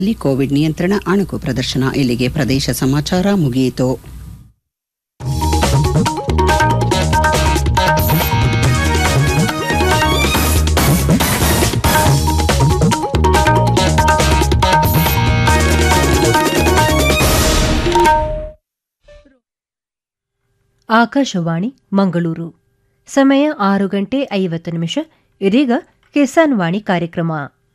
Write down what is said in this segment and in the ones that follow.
ಇಲ್ಲಿ ಕೋವಿಡ್ ನಿಯಂತ್ರಣ ಅಣುಕು ಪ್ರದರ್ಶನ ಇಲ್ಲಿಗೆ ಪ್ರದೇಶ ಸಮಾಚಾರ ಮುಗಿಯಿತು ಆಕಾಶವಾಣಿ ಮಂಗಳೂರು ಸಮಯ ಆರು ಗಂಟೆ ಐವತ್ತು ನಿಮಿಷ ಇದೀಗ ಕಿಸಾನ್ ವಾಣಿ ಕಾರ್ಯಕ್ರಮ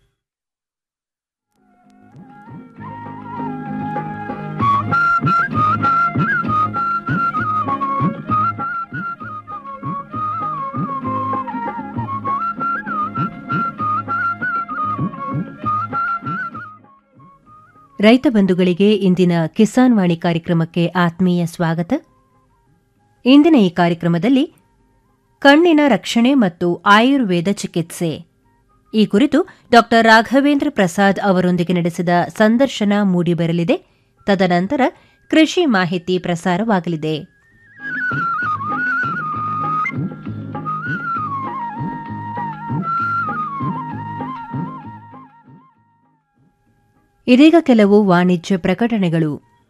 ರೈತ ಬಂಧುಗಳಿಗೆ ಇಂದಿನ ಕಿಸಾನ್ ವಾಣಿ ಕಾರ್ಯಕ್ರಮಕ್ಕೆ ಆತ್ಮೀಯ ಸ್ವಾಗತ ಇಂದಿನ ಈ ಕಾರ್ಯಕ್ರಮದಲ್ಲಿ ಕಣ್ಣಿನ ರಕ್ಷಣೆ ಮತ್ತು ಆಯುರ್ವೇದ ಚಿಕಿತ್ಸೆ ಈ ಕುರಿತು ಡಾ ರಾಘವೇಂದ್ರ ಪ್ರಸಾದ್ ಅವರೊಂದಿಗೆ ನಡೆಸಿದ ಸಂದರ್ಶನ ಮೂಡಿಬರಲಿದೆ ತದನಂತರ ಕೃಷಿ ಮಾಹಿತಿ ಪ್ರಸಾರವಾಗಲಿದೆ ಇದೀಗ ಕೆಲವು ವಾಣಿಜ್ಯ ಪ್ರಕಟಣೆಗಳು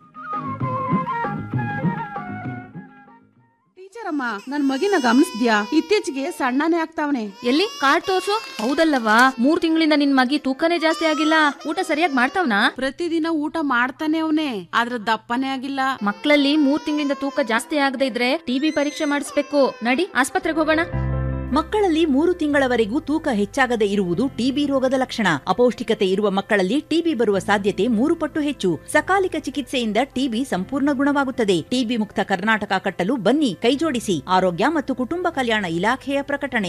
ಟೀಚರ್ ಅಮ್ಮ ನನ್ ಮಗಿನ ಗಮನಿಸ್ದ್ಯಾ ಇತ್ತೀಚೆಗೆ ಸಣ್ಣನೇ ಆಗ್ತಾವನೆ ಎಲ್ಲಿ ಕಾರ್ಡ್ ತೋರ್ಸು ಹೌದಲ್ಲವಾ ಮೂರ್ ತಿಂಗಳಿಂದ ನಿನ್ ಮಗಿ ತೂಕನೇ ಜಾಸ್ತಿ ಆಗಿಲ್ಲ ಊಟ ಸರಿಯಾಗಿ ಮಾಡ್ತಾವ್ನಾ ಪ್ರತಿದಿನ ಊಟ ಮಾಡ್ತಾನೆ ಅವನೇ ಆದ್ರ ದಪ್ಪನೇ ಆಗಿಲ್ಲ ಮಕ್ಕಳಲ್ಲಿ ಮೂರ್ ತಿಂಗಳಿಂದ ತೂಕ ಜಾಸ್ತಿ ಆಗದೆ ಇದ್ರೆ ಟಿಬಿ ಪರೀಕ್ಷೆ ಮಾಡಿಸ್ಬೇಕು ನಡಿ ಆಸ್ಪತ್ರೆಗೆ ಹೋಗೋಣ ಮಕ್ಕಳಲ್ಲಿ ಮೂರು ತಿಂಗಳವರೆಗೂ ತೂಕ ಹೆಚ್ಚಾಗದೆ ಇರುವುದು ಟಿಬಿ ರೋಗದ ಲಕ್ಷಣ ಅಪೌಷ್ಟಿಕತೆ ಇರುವ ಮಕ್ಕಳಲ್ಲಿ ಟಿಬಿ ಬರುವ ಸಾಧ್ಯತೆ ಮೂರು ಪಟ್ಟು ಹೆಚ್ಚು ಸಕಾಲಿಕ ಚಿಕಿತ್ಸೆಯಿಂದ ಟಿಬಿ ಸಂಪೂರ್ಣ ಗುಣವಾಗುತ್ತದೆ ಟಿಬಿ ಮುಕ್ತ ಕರ್ನಾಟಕ ಕಟ್ಟಲು ಬನ್ನಿ ಕೈಜೋಡಿಸಿ ಆರೋಗ್ಯ ಮತ್ತು ಕುಟುಂಬ ಕಲ್ಯಾಣ ಇಲಾಖೆಯ ಪ್ರಕಟಣೆ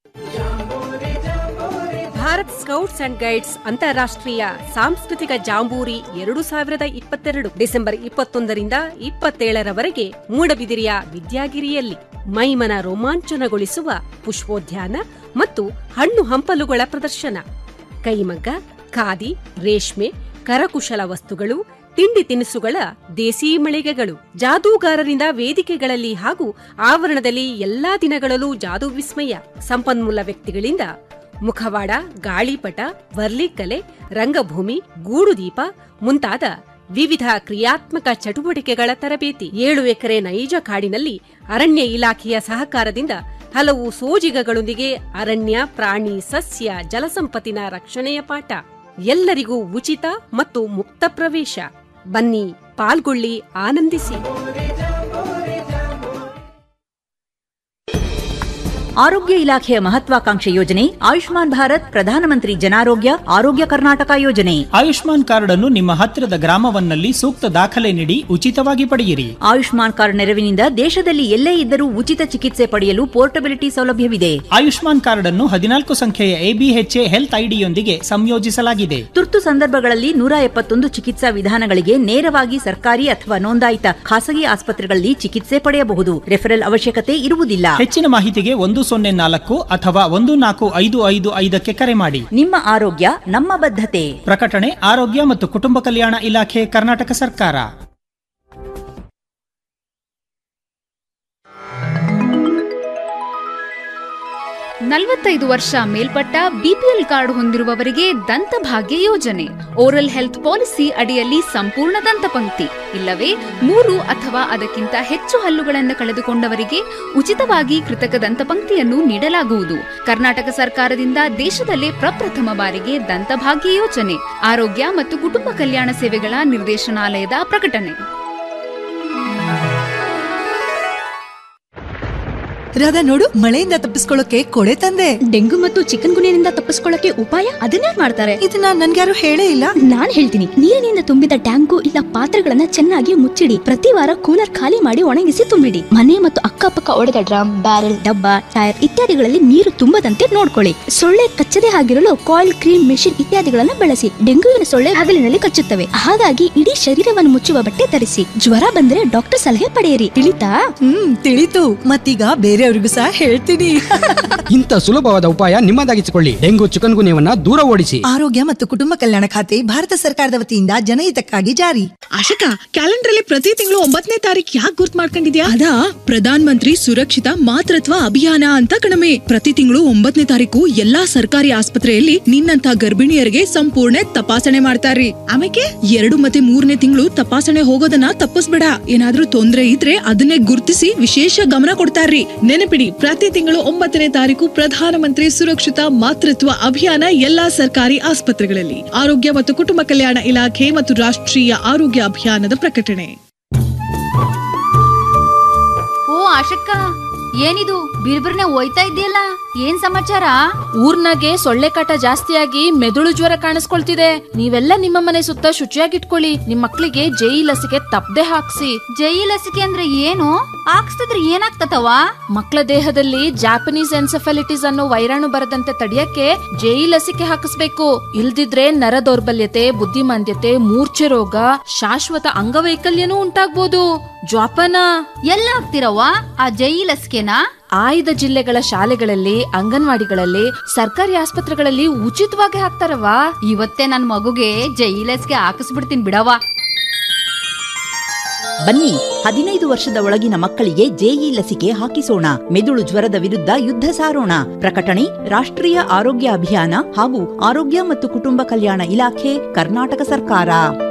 ಭಾರತ್ ಸ್ಕೌಟ್ಸ್ ಅಂಡ್ ಗೈಡ್ಸ್ ಅಂತಾರಾಷ್ಟ್ರೀಯ ಸಾಂಸ್ಕೃತಿಕ ಜಾಂಬೂರಿ ಎರಡು ಸಾವಿರದ ಇಪ್ಪತ್ತೆರಡು ಡಿಸೆಂಬರ್ ಇಪ್ಪತ್ತೊಂದರಿಂದ ಇಪ್ಪತ್ತೇಳರವರೆಗೆ ಮೂಡಬಿದಿರೆಯ ವಿದ್ಯಾಗಿರಿಯಲ್ಲಿ ಮೈಮನ ರೋಮಾಂಚನಗೊಳಿಸುವ ಪುಷ್ಪೋದ್ಯಾನ ಮತ್ತು ಹಣ್ಣು ಹಂಪಲುಗಳ ಪ್ರದರ್ಶನ ಕೈಮಗ್ಗ ಖಾದಿ ರೇಷ್ಮೆ ಕರಕುಶಲ ವಸ್ತುಗಳು ತಿಂಡಿ ತಿನಿಸುಗಳ ದೇಸಿ ಮಳಿಗೆಗಳು ಜಾದೂಗಾರರಿಂದ ವೇದಿಕೆಗಳಲ್ಲಿ ಹಾಗೂ ಆವರಣದಲ್ಲಿ ಎಲ್ಲಾ ದಿನಗಳಲ್ಲೂ ಜಾದೂ ವಿಸ್ಮಯ ಸಂಪನ್ಮೂಲ ವ್ಯಕ್ತಿಗಳಿಂದ ಮುಖವಾಡ ಗಾಳಿಪಟ ವರ್ಲಿಕಲೆ ರಂಗಭೂಮಿ ಗೂಡುದೀಪ ಮುಂತಾದ ವಿವಿಧ ಕ್ರಿಯಾತ್ಮಕ ಚಟುವಟಿಕೆಗಳ ತರಬೇತಿ ಏಳು ಎಕರೆ ನೈಜ ಕಾಡಿನಲ್ಲಿ ಅರಣ್ಯ ಇಲಾಖೆಯ ಸಹಕಾರದಿಂದ ಹಲವು ಸೋಜಿಗಗಳೊಂದಿಗೆ ಅರಣ್ಯ ಪ್ರಾಣಿ ಸಸ್ಯ ಜಲಸಂಪತ್ತಿನ ರಕ್ಷಣೆಯ ಪಾಠ ಎಲ್ಲರಿಗೂ ಉಚಿತ ಮತ್ತು ಮುಕ್ತ ಪ್ರವೇಶ ಬನ್ನಿ ಪಾಲ್ಗೊಳ್ಳಿ ಆನಂದಿಸಿ ಆರೋಗ್ಯ ಇಲಾಖೆಯ ಮಹತ್ವಾಕಾಂಕ್ಷೆ ಯೋಜನೆ ಆಯುಷ್ಮಾನ್ ಭಾರತ್ ಪ್ರಧಾನಮಂತ್ರಿ ಜನಾರೋಗ್ಯ ಆರೋಗ್ಯ ಕರ್ನಾಟಕ ಯೋಜನೆ ಆಯುಷ್ಮಾನ್ ಕಾರ್ಡ್ ಅನ್ನು ನಿಮ್ಮ ಹತ್ತಿರದ ಗ್ರಾಮವನ್ನಲ್ಲಿ ಸೂಕ್ತ ದಾಖಲೆ ನೀಡಿ ಉಚಿತವಾಗಿ ಪಡೆಯಿರಿ ಆಯುಷ್ಮಾನ್ ಕಾರ್ಡ್ ನೆರವಿನಿಂದ ದೇಶದಲ್ಲಿ ಎಲ್ಲೇ ಇದ್ದರೂ ಉಚಿತ ಚಿಕಿತ್ಸೆ ಪಡೆಯಲು ಪೋರ್ಟಬಿಲಿಟಿ ಸೌಲಭ್ಯವಿದೆ ಆಯುಷ್ಮಾನ್ ಕಾರ್ಡ್ ಅನ್ನು ಹದಿನಾಲ್ಕು ಸಂಖ್ಯೆಯ ಎಬಿಎಚ್ಎ ಹೆಲ್ತ್ ಐಡಿಯೊಂದಿಗೆ ಸಂಯೋಜಿಸಲಾಗಿದೆ ತುರ್ತು ಸಂದರ್ಭಗಳಲ್ಲಿ ನೂರ ಎಪ್ಪತ್ತೊಂದು ಚಿಕಿತ್ಸಾ ವಿಧಾನಗಳಿಗೆ ನೇರವಾಗಿ ಸರ್ಕಾರಿ ಅಥವಾ ನೋಂದಾಯಿತ ಖಾಸಗಿ ಆಸ್ಪತ್ರೆಗಳಲ್ಲಿ ಚಿಕಿತ್ಸೆ ಪಡೆಯಬಹುದು ರೆಫರಲ್ ಅವಶ್ಯಕತೆ ಇರುವುದಿಲ್ಲ ಹೆಚ್ಚಿನ ಮಾಹಿತಿಗೆ ಒಂದು ಸೊನ್ನೆ ನಾಲ್ಕು ಅಥವಾ ಒಂದು ನಾಲ್ಕು ಐದು ಐದು ಐದಕ್ಕೆ ಕರೆ ಮಾಡಿ ನಿಮ್ಮ ಆರೋಗ್ಯ ನಮ್ಮ ಬದ್ಧತೆ ಪ್ರಕಟಣೆ ಆರೋಗ್ಯ ಮತ್ತು ಕುಟುಂಬ ಕಲ್ಯಾಣ ಇಲಾಖೆ ಕರ್ನಾಟಕ ಸರ್ಕಾರ ನಲವತ್ತೈದು ವರ್ಷ ಮೇಲ್ಪಟ್ಟ ಬಿಪಿಎಲ್ ಕಾರ್ಡ್ ಹೊಂದಿರುವವರಿಗೆ ದಂತಭಾಗ್ಯ ಯೋಜನೆ ಓರಲ್ ಹೆಲ್ತ್ ಪಾಲಿಸಿ ಅಡಿಯಲ್ಲಿ ಸಂಪೂರ್ಣ ದಂತಪಂಕ್ತಿ ಇಲ್ಲವೇ ಮೂರು ಅಥವಾ ಅದಕ್ಕಿಂತ ಹೆಚ್ಚು ಹಲ್ಲುಗಳನ್ನು ಕಳೆದುಕೊಂಡವರಿಗೆ ಉಚಿತವಾಗಿ ಕೃತಕ ದಂತಪಂಕ್ತಿಯನ್ನು ನೀಡಲಾಗುವುದು ಕರ್ನಾಟಕ ಸರ್ಕಾರದಿಂದ ದೇಶದಲ್ಲೇ ಪ್ರಪ್ರಥಮ ಬಾರಿಗೆ ದಂತಭಾಗ್ಯ ಯೋಜನೆ ಆರೋಗ್ಯ ಮತ್ತು ಕುಟುಂಬ ಕಲ್ಯಾಣ ಸೇವೆಗಳ ನಿರ್ದೇಶನಾಲಯದ ಪ್ರಕಟಣೆ ರಾಧಾ ನೋಡು ಮಳೆಯಿಂದ ತಪ್ಪಿಸ್ಕೊಳ್ಳೋಕೆ ಕೊಡೆ ತಂದೆ ಡೆಂಗು ಮತ್ತು ಚಿಕನ್ ಗುನಿಯಿಂದ ತಪ್ಪಿಸ್ಕೊಳ್ಳಕ್ಕೆ ಉಪಾಯ ಅದನ್ನೇ ಮಾಡ್ತಾರೆ ಇದನ್ನ ನನ್ಗ್ಯಾರು ಹೇಳೇ ಇಲ್ಲ ನಾನ್ ಹೇಳ್ತೀನಿ ನೀರಿನಿಂದ ತುಂಬಿದ ಟ್ಯಾಂಕು ಇಲ್ಲ ಪಾತ್ರೆಗಳನ್ನ ಚೆನ್ನಾಗಿ ಮುಚ್ಚಿಡಿ ಪ್ರತಿ ವಾರ ಕೂಲರ್ ಖಾಲಿ ಮಾಡಿ ಒಣಗಿಸಿ ತುಂಬಿಡಿ ಮನೆ ಮತ್ತು ಅಕ್ಕಪಕ್ಕ ಒಡೆದ ಡ್ರಮ್ ಬ್ಯಾರೆಲ್ ಡಬ್ಬ ಟೈರ್ ಇತ್ಯಾದಿಗಳಲ್ಲಿ ನೀರು ತುಂಬದಂತೆ ನೋಡ್ಕೊಳ್ಳಿ ಸೊಳ್ಳೆ ಕಚ್ಚದೆ ಆಗಿರಲು ಕಾಯಿಲ್ ಕ್ರೀಮ್ ಮೆಷಿನ್ ಇತ್ಯಾದಿಗಳನ್ನ ಬಳಸಿ ಡೆಂಗುವಿನ ಸೊಳ್ಳೆ ಹಗಲಿನಲ್ಲಿ ಕಚ್ಚುತ್ತವೆ ಹಾಗಾಗಿ ಇಡೀ ಶರೀರವನ್ನು ಮುಚ್ಚುವ ಬಟ್ಟೆ ಧರಿಸಿ ಜ್ವರ ಬಂದ್ರೆ ಡಾಕ್ಟರ್ ಸಲಹೆ ಪಡೆಯಿರಿ ತಿಳಿತಾ ಹ್ಮ್ ತಿಳಿತು ಮತ್ತೀಗ ಬೇರೆ ಬೇರೆಯವ್ರಿಗೂ ಸಹ ಹೇಳ್ತೀನಿ ಇಂಥ ಸುಲಭವಾದ ಉಪಾಯ ನಿಮ್ಮದಾಗಿಸಿಕೊಳ್ಳಿ ಡೆಂಗು ಚಿಕನ್ ಗುನ್ಯವನ್ನ ದೂರ ಓಡಿಸಿ ಆರೋಗ್ಯ ಮತ್ತು ಕುಟುಂಬ ಕಲ್ಯಾಣ ಖಾತೆ ಭಾರತ ಸರ್ಕಾರದ ವತಿಯಿಂದ ಜನಹಿತಕ್ಕಾಗಿ ಜಾರಿ ಆಶಿಕಾ ಕ್ಯಾಲೆಂಡರ್ ಅಲ್ಲಿ ಪ್ರತಿ ತಿಂಗಳು ಒಂಬತ್ತನೇ ತಾರೀಕು ಯಾಕೆ ಗುರ್ತ್ ಮಾಡ್ಕೊಂಡಿದ್ಯಾ ಅದಾ ಪ್ರಧಾನ್ ಮಂತ್ರಿ ಸುರಕ್ಷಿತ ಮಾತೃತ್ವ ಅಭಿಯಾನ ಅಂತ ಕಣಮೆ ಪ್ರತಿ ತಿಂಗಳು ಒಂಬತ್ತನೇ ತಾರೀಕು ಎಲ್ಲಾ ಸರ್ಕಾರಿ ಆಸ್ಪತ್ರೆಯಲ್ಲಿ ನಿನ್ನಂತ ಗರ್ಭಿಣಿಯರಿಗೆ ಸಂಪೂರ್ಣ ತಪಾಸಣೆ ಮಾಡ್ತಾರ್ರಿ ಆಮೇಲೆ ಎರಡು ಮತ್ತೆ ಮೂರನೇ ತಿಂಗಳು ತಪಾಸಣೆ ಹೋಗೋದನ್ನ ತಪ್ಪಿಸ್ಬೇಡ ಏನಾದ್ರೂ ತೊಂದ್ರೆ ಇದ್ರೆ ಅದನ್ನೇ ಗುರ್ತಿಸಿ ವಿಶೇಷ ಗಮನ ಕೊಡ್ತಾರ್ರಿ ನೆನಪಿಡಿ ಪ್ರತಿ ತಿಂಗಳು ಒಂಬತ್ತನೇ ತಾರೀಕು ಪ್ರಧಾನಮಂತ್ರಿ ಸುರಕ್ಷಿತ ಮಾತೃತ್ವ ಅಭಿಯಾನ ಎಲ್ಲಾ ಸರ್ಕಾರಿ ಆಸ್ಪತ್ರೆಗಳಲ್ಲಿ ಆರೋಗ್ಯ ಮತ್ತು ಕುಟುಂಬ ಕಲ್ಯಾಣ ಇಲಾಖೆ ಮತ್ತು ರಾಷ್ಟ್ರೀಯ ಆರೋಗ್ಯ ಅಭಿಯಾನದ ಪ್ರಕಟಣೆ ಓ ಆಶಕ್ಕ ಏನಿದು ಬಿರ್ಬಿರ್ನೆ ಹೋಯ್ತಾ ಇದೆಯಲ್ಲ ಏನ್ ಸಮಾಚಾರ ಊರ್ನಾಗೆ ಸೊಳ್ಳೆ ಕಾಟ ಜಾಸ್ತಿಯಾಗಿ ಮೆದುಳು ಜ್ವರ ಕಾಣಿಸ್ಕೊಳ್ತಿದೆ ನೀವೆಲ್ಲ ನಿಮ್ಮ ಮನೆ ಸುತ್ತ ಶುಚಿಯಾಗಿಟ್ಕೊಳ್ಳಿ ನಿಮ್ ಮಕ್ಳಿಗೆ ಜೈ ಲಸಿಕೆ ತಪ್ಪದೆ ಹಾಕ್ಸಿ ಜೈ ಲಸಿಕೆ ಅಂದ್ರೆ ಏನು ಹಾಕ್ಸ್ತಿದ್ರೆ ಏನಾಗ್ತತವ ಮಕ್ಕಳ ದೇಹದಲ್ಲಿ ಜಾಪನೀಸ್ ಎನ್ಸೆಫಾಲಿಟಿಸ್ ಅನ್ನೋ ವೈರಾಣು ಬರದಂತೆ ತಡೆಯಕ್ಕೆ ಜೈ ಲಸಿಕೆ ಹಾಕಿಸ್ಬೇಕು ಇಲ್ದಿದ್ರೆ ನರ ದೌರ್ಬಲ್ಯತೆ ಬುದ್ಧಿಮಾಂದ್ಯತೆ ಮೂರ್ಛೆ ರೋಗ ಶಾಶ್ವತ ಅಂಗವೈಕಲ್ಯನೂ ಉಂಟಾಗ್ಬೋದು ಜ್ವಾಪನ ಎಲ್ಲ ಹಾಕ್ತಿರವ್ವ ಆ ಜೈ ಲಸಿಕೆನಾ ಆಯ್ದ ಜಿಲ್ಲೆಗಳ ಶಾಲೆಗಳಲ್ಲಿ ಅಂಗನವಾಡಿಗಳಲ್ಲಿ ಸರ್ಕಾರಿ ಆಸ್ಪತ್ರೆಗಳಲ್ಲಿ ಉಚಿತವಾಗಿ ಹಾಕ್ತಾರವಾ ಇವತ್ತೇ ನನ್ ಮಗುಗೆ ಜೈ ಲಸಿಕೆ ಹಾಕಿಸ್ಬಿಡ್ತೀನಿ ಬಿಡವ್ವ ಬನ್ನಿ ಹದಿನೈದು ವರ್ಷದ ಒಳಗಿನ ಮಕ್ಕಳಿಗೆ ಜೆಇ ಲಸಿಕೆ ಹಾಕಿಸೋಣ ಮೆದುಳು ಜ್ವರದ ವಿರುದ್ಧ ಯುದ್ಧ ಸಾರೋಣ ಪ್ರಕಟಣೆ ರಾಷ್ಟ್ರೀಯ ಆರೋಗ್ಯ ಅಭಿಯಾನ ಹಾಗೂ ಆರೋಗ್ಯ ಮತ್ತು ಕುಟುಂಬ ಕಲ್ಯಾಣ ಇಲಾಖೆ ಕರ್ನಾಟಕ ಸರ್ಕಾರ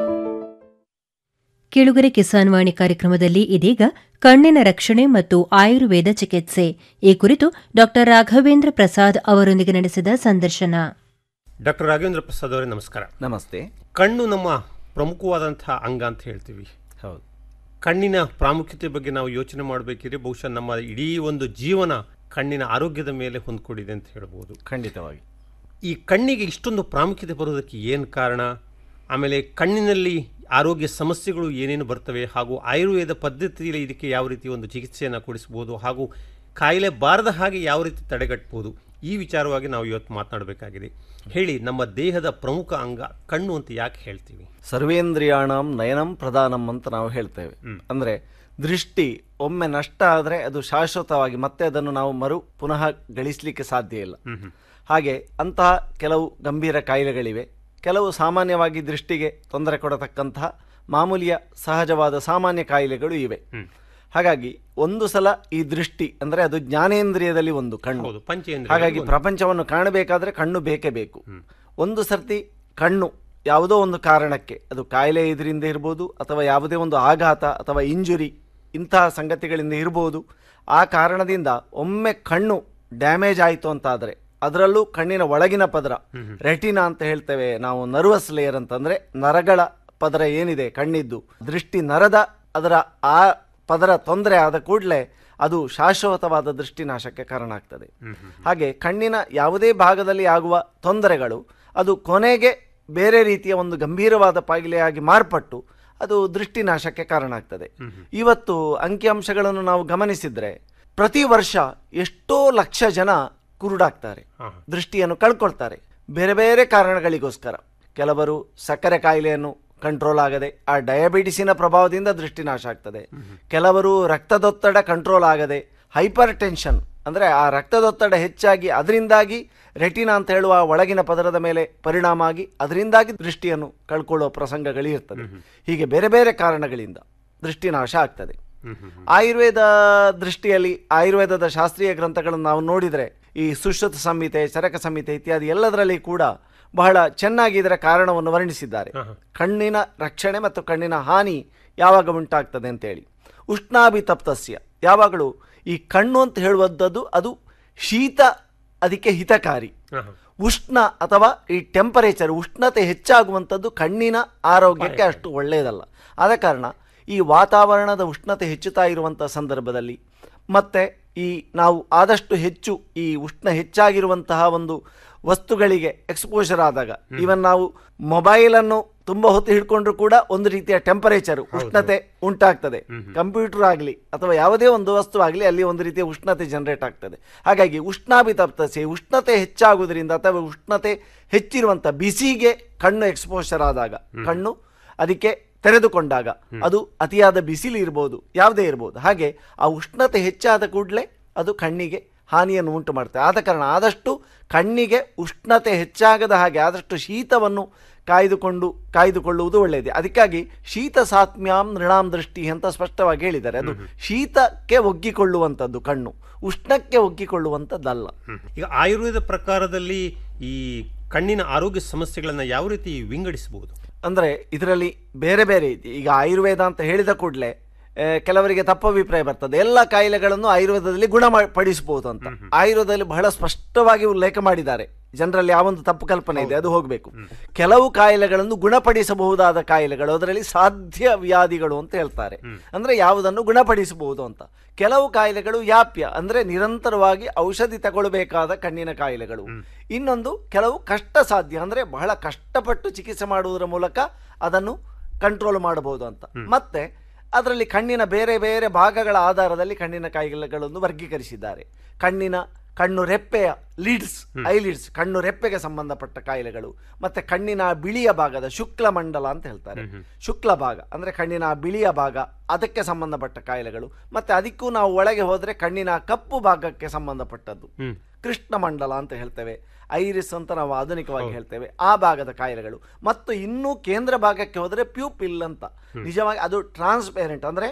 ಕೇಳುಗರೆ ಕಿಸಾನ್ ವಾಣಿ ಕಾರ್ಯಕ್ರಮದಲ್ಲಿ ಇದೀಗ ಕಣ್ಣಿನ ರಕ್ಷಣೆ ಮತ್ತು ಆಯುರ್ವೇದ ಚಿಕಿತ್ಸೆ ಈ ಕುರಿತು ಡಾ ರಾಘವೇಂದ್ರ ಪ್ರಸಾದ್ ಅವರೊಂದಿಗೆ ನಡೆಸಿದ ಸಂದರ್ಶನ ಡಾಕ್ಟರ್ ರಾಘವೇಂದ್ರ ಪ್ರಸಾದ್ ಅವರೇ ನಮಸ್ಕಾರ ನಮಸ್ತೆ ಕಣ್ಣು ನಮ್ಮ ಪ್ರಮುಖವಾದಂತಹ ಅಂಗ ಅಂತ ಹೇಳ್ತೀವಿ ಹೌದು ಕಣ್ಣಿನ ಪ್ರಾಮುಖ್ಯತೆ ಬಗ್ಗೆ ನಾವು ಯೋಚನೆ ಮಾಡಬೇಕಿದ್ರೆ ಬಹುಶಃ ನಮ್ಮ ಇಡೀ ಒಂದು ಜೀವನ ಕಣ್ಣಿನ ಆರೋಗ್ಯದ ಮೇಲೆ ಹೊಂದ್ಕೊಂಡಿದೆ ಅಂತ ಹೇಳ್ಬೋದು ಖಂಡಿತವಾಗಿ ಈ ಕಣ್ಣಿಗೆ ಇಷ್ಟೊಂದು ಪ್ರಾಮುಖ್ಯತೆ ಬರೋದಕ್ಕೆ ಏನು ಕಾರಣ ಆಮೇಲೆ ಕಣ್ಣಿನಲ್ಲಿ ಆರೋಗ್ಯ ಸಮಸ್ಯೆಗಳು ಏನೇನು ಬರ್ತವೆ ಹಾಗೂ ಆಯುರ್ವೇದ ಪದ್ಧತಿಯಲ್ಲಿ ಇದಕ್ಕೆ ಯಾವ ರೀತಿ ಒಂದು ಚಿಕಿತ್ಸೆಯನ್ನು ಕೊಡಿಸ್ಬೋದು ಹಾಗೂ ಕಾಯಿಲೆ ಬಾರದ ಹಾಗೆ ಯಾವ ರೀತಿ ತಡೆಗಟ್ಬೋದು ಈ ವಿಚಾರವಾಗಿ ನಾವು ಇವತ್ತು ಮಾತನಾಡಬೇಕಾಗಿದೆ ಹೇಳಿ ನಮ್ಮ ದೇಹದ ಪ್ರಮುಖ ಅಂಗ ಕಣ್ಣು ಅಂತ ಯಾಕೆ ಹೇಳ್ತೀವಿ ಸರ್ವೇಂದ್ರಿಯಾಣಂ ನಯನಂ ಪ್ರಧಾನಂ ಅಂತ ನಾವು ಹೇಳ್ತೇವೆ ಅಂದ್ರೆ ದೃಷ್ಟಿ ಒಮ್ಮೆ ನಷ್ಟ ಆದರೆ ಅದು ಶಾಶ್ವತವಾಗಿ ಮತ್ತೆ ಅದನ್ನು ನಾವು ಮರು ಪುನಃ ಗಳಿಸಲಿಕ್ಕೆ ಸಾಧ್ಯ ಇಲ್ಲ ಹಾಗೆ ಅಂತಹ ಕೆಲವು ಗಂಭೀರ ಕಾಯಿಲೆಗಳಿವೆ ಕೆಲವು ಸಾಮಾನ್ಯವಾಗಿ ದೃಷ್ಟಿಗೆ ತೊಂದರೆ ಕೊಡತಕ್ಕಂತಹ ಮಾಮೂಲಿಯ ಸಹಜವಾದ ಸಾಮಾನ್ಯ ಕಾಯಿಲೆಗಳು ಇವೆ ಹಾಗಾಗಿ ಒಂದು ಸಲ ಈ ದೃಷ್ಟಿ ಅಂದ್ರೆ ಅದು ಜ್ಞಾನೇಂದ್ರಿಯದಲ್ಲಿ ಒಂದು ಕಣ್ಣು ಹೌದು, ಪಂಚೇಂದ್ರಿಯದಲ್ಲಿ ಹಾಗಾಗಿ ಒಂದು. ಪ್ರಪಂಚವನ್ನು ಕಾಣಬೇಕಾದ್ರೆ ಕಣ್ಣು ಬೇಕೇ ಬೇಕು ಒಂದು ಸರ್ತಿ ಕಣ್ಣು ಯಾವುದೋ ಒಂದು ಕಾರಣಕ್ಕೆ ಅದು ಕಾಯಿಲೆ ಇದರಿಂದ ಇರ್ಬೋದು ಅಥವಾ ಯಾವುದೇ ಒಂದು ಆಘಾತ ಅಥವಾ ಇಂಜುರಿ ಇಂತಹ ಸಂಗತಿಗಳಿಂದ ಇರ್ಬೋದು ಆ ಕಾರಣದಿಂದ ಒಮ್ಮೆ ಕಣ್ಣು ಡ್ಯಾಮೇಜ್ ಆಯಿತು ಅಂತಾದರೆ ಅದರಲ್ಲೂ ಕಣ್ಣಿನ ಒಳಗಿನ ಪದರ ರೆಟಿನಾ ಅಂತ ಹೇಳ್ತೇವೆ ನಾವು ನರ್ವಸ್ ಲೇಯರ್ ಅಂತಂದ್ರೆ ನರಗಳ ಪದರ ಏನಿದೆ ಕಣ್ಣಿದ್ದು ದೃಷ್ಟಿ ನರದ ಅದರ ಆ ಪದರ ತೊಂದರೆ ಆದ ಕೂಡಲೇ ಅದು ಶಾಶ್ವತವಾದ ದೃಷ್ಟಿನಾಶಕ್ಕೆ ಕಾರಣ ಆಗ್ತದೆ ಹಾಗೆ ಕಣ್ಣಿನ ಯಾವುದೇ ಭಾಗದಲ್ಲಿ ಆಗುವ ತೊಂದರೆಗಳು ಅದು ಕೊನೆಗೆ ಬೇರೆ ರೀತಿಯ ಒಂದು ಗಂಭೀರವಾದ ಕಾಯಿಲೆಯಾಗಿ ಮಾರ್ಪಟ್ಟು ಅದು ದೃಷ್ಟಿನಾಶಕ್ಕೆ ಕಾರಣ ಆಗ್ತದೆ ಇವತ್ತು ಅಂಕಿಅಂಶಗಳನ್ನು ನಾವು ಗಮನಿಸಿದ್ರೆ ಪ್ರತಿ ವರ್ಷ ಎಷ್ಟೋ ಲಕ್ಷ ಜನ ಕುರುಡಾಗ್ತಾರೆ ದೃಷ್ಟಿಯನ್ನು ಕಳ್ಕೊಳ್ತಾರೆ ಬೇರೆ ಬೇರೆ ಕಾರಣಗಳಿಗೋಸ್ಕರ ಕೆಲವರು ಸಕ್ಕರೆ ಕಾಯಿಲೆಯನ್ನು ಕಂಟ್ರೋಲ್ ಆಗದೆ ಆ ಡಯಾಬಿಟಿಸಿನ ಪ್ರಭಾವದಿಂದ ದೃಷ್ಟಿನಾಶ ಆಗ್ತದೆ ಕೆಲವರು ರಕ್ತದೊತ್ತಡ ಕಂಟ್ರೋಲ್ ಆಗದೆ ಹೈಪರ್ ಟೆನ್ಷನ್ ಅಂದರೆ ಆ ರಕ್ತದೊತ್ತಡ ಹೆಚ್ಚಾಗಿ ಅದರಿಂದಾಗಿ ರೆಟಿನಾ ಅಂತ ಹೇಳುವ ಒಳಗಿನ ಪದರದ ಮೇಲೆ ಪರಿಣಾಮ ಆಗಿ ಅದರಿಂದಾಗಿ ದೃಷ್ಟಿಯನ್ನು ಕಳ್ಕೊಳ್ಳುವ ಪ್ರಸಂಗಗಳಿರ್ತದೆ ಹೀಗೆ ಬೇರೆ ಬೇರೆ ಕಾರಣಗಳಿಂದ ದೃಷ್ಟಿನಾಶ ಆಗ್ತದೆ ಆಯುರ್ವೇದ ದೃಷ್ಟಿಯಲ್ಲಿ ಆಯುರ್ವೇದದ ಶಾಸ್ತ್ರೀಯ ಗ್ರಂಥಗಳನ್ನು ನಾವು ನೋಡಿದರೆ ಈ ಸುಶ್ರುತ ಸಂಹಿತೆ ಚರಕ ಸಂಹಿತೆ ಇತ್ಯಾದಿ ಎಲ್ಲದರಲ್ಲಿ ಕೂಡ ಬಹಳ ಚೆನ್ನಾಗಿ ಇದರ ಕಾರಣವನ್ನು ವರ್ಣಿಸಿದ್ದಾರೆ ಕಣ್ಣಿನ ರಕ್ಷಣೆ ಮತ್ತು ಕಣ್ಣಿನ ಹಾನಿ ಯಾವಾಗ ಉಂಟಾಗ್ತದೆ ಅಂತೇಳಿ ಉಷ್ಣಾಭಿತಪ್ತಸ್ಯ ಯಾವಾಗಲೂ ಈ ಕಣ್ಣು ಅಂತ ಹೇಳುವಂಥದ್ದು ಅದು ಶೀತ ಅದಕ್ಕೆ ಹಿತಕಾರಿ ಉಷ್ಣ ಅಥವಾ ಈ ಟೆಂಪರೇಚರ್ ಉಷ್ಣತೆ ಹೆಚ್ಚಾಗುವಂಥದ್ದು ಕಣ್ಣಿನ ಆರೋಗ್ಯಕ್ಕೆ ಅಷ್ಟು ಒಳ್ಳೆಯದಲ್ಲ ಆದ ಕಾರಣ ಈ ವಾತಾವರಣದ ಉಷ್ಣತೆ ಹೆಚ್ಚುತ್ತಾ ಇರುವಂಥ ಸಂದರ್ಭದಲ್ಲಿ ಮತ್ತೆ ಈ ನಾವು ಆದಷ್ಟು ಹೆಚ್ಚು ಈ ಉಷ್ಣ ಹೆಚ್ಚಾಗಿರುವಂತಹ ಒಂದು ವಸ್ತುಗಳಿಗೆ ಎಕ್ಸ್ಪೋಜರ್ ಆದಾಗ ಈವನ್ ನಾವು ಮೊಬೈಲನ್ನು ತುಂಬ ಹೊತ್ತು ಹಿಡ್ಕೊಂಡ್ರು ಕೂಡ ಒಂದು ರೀತಿಯ ಟೆಂಪರೇಚರ್ ಉಷ್ಣತೆ ಉಂಟಾಗ್ತದೆ ಕಂಪ್ಯೂಟರ್ ಆಗಲಿ ಅಥವಾ ಯಾವುದೇ ಒಂದು ವಸ್ತು ಆಗಲಿ ಅಲ್ಲಿ ಒಂದು ರೀತಿಯ ಉಷ್ಣತೆ ಜನರೇಟ್ ಆಗ್ತದೆ ಹಾಗಾಗಿ ಉಷ್ಣಾಭಿತಪ್ತಸೆ ಉಷ್ಣತೆ ಹೆಚ್ಚಾಗುವುದರಿಂದ ಅಥವಾ ಉಷ್ಣತೆ ಹೆಚ್ಚಿರುವಂಥ ಬಿಸಿಗೆ ಕಣ್ಣು ಎಕ್ಸ್ಪೋಜರ್ ಆದಾಗ ಕಣ್ಣು ಅದಕ್ಕೆ ತೆರೆದುಕೊಂಡಾಗ ಅದು ಅತಿಯಾದ ಬಿಸಿಲು ಇರ್ಬೋದು ಯಾವುದೇ ಇರ್ಬೋದು ಹಾಗೆ ಆ ಉಷ್ಣತೆ ಹೆಚ್ಚಾದ ಕೂಡಲೇ ಅದು ಕಣ್ಣಿಗೆ ಹಾನಿಯನ್ನು ಉಂಟು ಮಾಡ್ತದೆ ಆದ ಕಾರಣ ಆದಷ್ಟು ಕಣ್ಣಿಗೆ ಉಷ್ಣತೆ ಹೆಚ್ಚಾಗದ ಹಾಗೆ ಆದಷ್ಟು ಶೀತವನ್ನು ಕಾಯ್ದುಕೊಂಡು ಕಾಯ್ದುಕೊಳ್ಳುವುದು ಒಳ್ಳೆಯದು ಅದಕ್ಕಾಗಿ ಶೀತ ಸಾತ್ಮ್ಯಾಂ ನೃಣಾಂ ದೃಷ್ಟಿ ಅಂತ ಸ್ಪಷ್ಟವಾಗಿ ಹೇಳಿದ್ದಾರೆ ಅದು ಶೀತಕ್ಕೆ ಒಗ್ಗಿಕೊಳ್ಳುವಂಥದ್ದು ಕಣ್ಣು ಉಷ್ಣಕ್ಕೆ ಒಗ್ಗಿಕೊಳ್ಳುವಂಥದ್ದಲ್ಲ ಈಗ ಆಯುರ್ವೇದ ಪ್ರಕಾರದಲ್ಲಿ ಈ ಕಣ್ಣಿನ ಆರೋಗ್ಯ ಸಮಸ್ಯೆಗಳನ್ನು ಯಾವ ರೀತಿ ವಿಂಗಡಿಸಬಹುದು ಅಂದರೆ ಇದರಲ್ಲಿ ಬೇರೆ ಬೇರೆ ಇದೆ ಈಗ ಆಯುರ್ವೇದ ಅಂತ ಹೇಳಿದ ಕೂಡಲೇ ಕೆಲವರಿಗೆ ತಪ್ಪಭಿಪ್ರಾಯ ಬರ್ತದೆ ಎಲ್ಲ ಕಾಯಿಲೆಗಳನ್ನು ಆಯುರ್ವೇದದಲ್ಲಿ ಗುಣಪಡಿಸಬಹುದು ಅಂತ ಆಯುರ್ವೇದದಲ್ಲಿ ಬಹಳ ಸ್ಪಷ್ಟವಾಗಿ ಉಲ್ಲೇಖ ಮಾಡಿದ್ದಾರೆ ಜನರಲ್ಲಿ ಯಾವೊಂದು ತಪ್ಪು ಕಲ್ಪನೆ ಇದೆ ಅದು ಹೋಗಬೇಕು ಕೆಲವು ಕಾಯಿಲೆಗಳನ್ನು ಗುಣಪಡಿಸಬಹುದಾದ ಕಾಯಿಲೆಗಳು ಅದರಲ್ಲಿ ಸಾಧ್ಯ ವ್ಯಾಧಿಗಳು ಅಂತ ಹೇಳ್ತಾರೆ ಅಂದ್ರೆ ಯಾವುದನ್ನು ಗುಣಪಡಿಸಬಹುದು ಅಂತ ಕೆಲವು ಕಾಯಿಲೆಗಳು ಯಾಪ್ಯ ಅಂದ್ರೆ ನಿರಂತರವಾಗಿ ಔಷಧಿ ತಗೊಳ್ಬೇಕಾದ ಕಣ್ಣಿನ ಕಾಯಿಲೆಗಳು ಇನ್ನೊಂದು ಕೆಲವು ಕಷ್ಟ ಸಾಧ್ಯ ಅಂದ್ರೆ ಬಹಳ ಕಷ್ಟಪಟ್ಟು ಚಿಕಿತ್ಸೆ ಮಾಡುವುದರ ಮೂಲಕ ಅದನ್ನು ಕಂಟ್ರೋಲ್ ಮಾಡಬಹುದು ಅಂತ ಮತ್ತೆ ಅದರಲ್ಲಿ ಕಣ್ಣಿನ ಬೇರೆ ಬೇರೆ ಭಾಗಗಳ ಆಧಾರದಲ್ಲಿ ಕಣ್ಣಿನ ಕಾಯಿಲೆಗಳನ್ನು ವರ್ಗೀಕರಿಸಿದ್ದಾರೆ ಕಣ್ಣಿನ ಕಣ್ಣು ರೆಪ್ಪೆಯ ಲೀಡ್ಸ್ ಐಲಿಡ್ಸ್ ಕಣ್ಣು ರೆಪ್ಪೆಗೆ ಸಂಬಂಧಪಟ್ಟ ಕಾಯಿಲೆಗಳು ಮತ್ತೆ ಕಣ್ಣಿನ ಬಿಳಿಯ ಭಾಗದ ಶುಕ್ಲ ಮಂಡಲ ಅಂತ ಹೇಳ್ತಾರೆ ಶುಕ್ಲ ಭಾಗ ಅಂದ್ರೆ ಕಣ್ಣಿನ ಬಿಳಿಯ ಭಾಗ ಅದಕ್ಕೆ ಸಂಬಂಧಪಟ್ಟ ಕಾಯಿಲೆಗಳು ಮತ್ತೆ ಅದಕ್ಕೂ ನಾವು ಒಳಗೆ ಹೋದ್ರೆ ಕಣ್ಣಿನ ಕಪ್ಪು ಭಾಗಕ್ಕೆ ಸಂಬಂಧಪಟ್ಟದ್ದು ಕೃಷ್ಣ ಮಂಡಲ ಅಂತ ಹೇಳ್ತೇವೆ ಐರಿಸ್ ಅಂತ ನಾವು ಆಧುನಿಕವಾಗಿ ಹೇಳ್ತೇವೆ ಆ ಭಾಗದ ಕಾಯಿಲೆಗಳು ಮತ್ತು ಇನ್ನೂ ಕೇಂದ್ರ ಭಾಗಕ್ಕೆ ಹೋದರೆ ಪ್ಯೂಪಿಲ್ ಅಂತ ನಿಜವಾಗಿ ಅದು ಟ್ರಾನ್ಸ್ಪೇರೆಂಟ್ ಅಂದ್ರೆ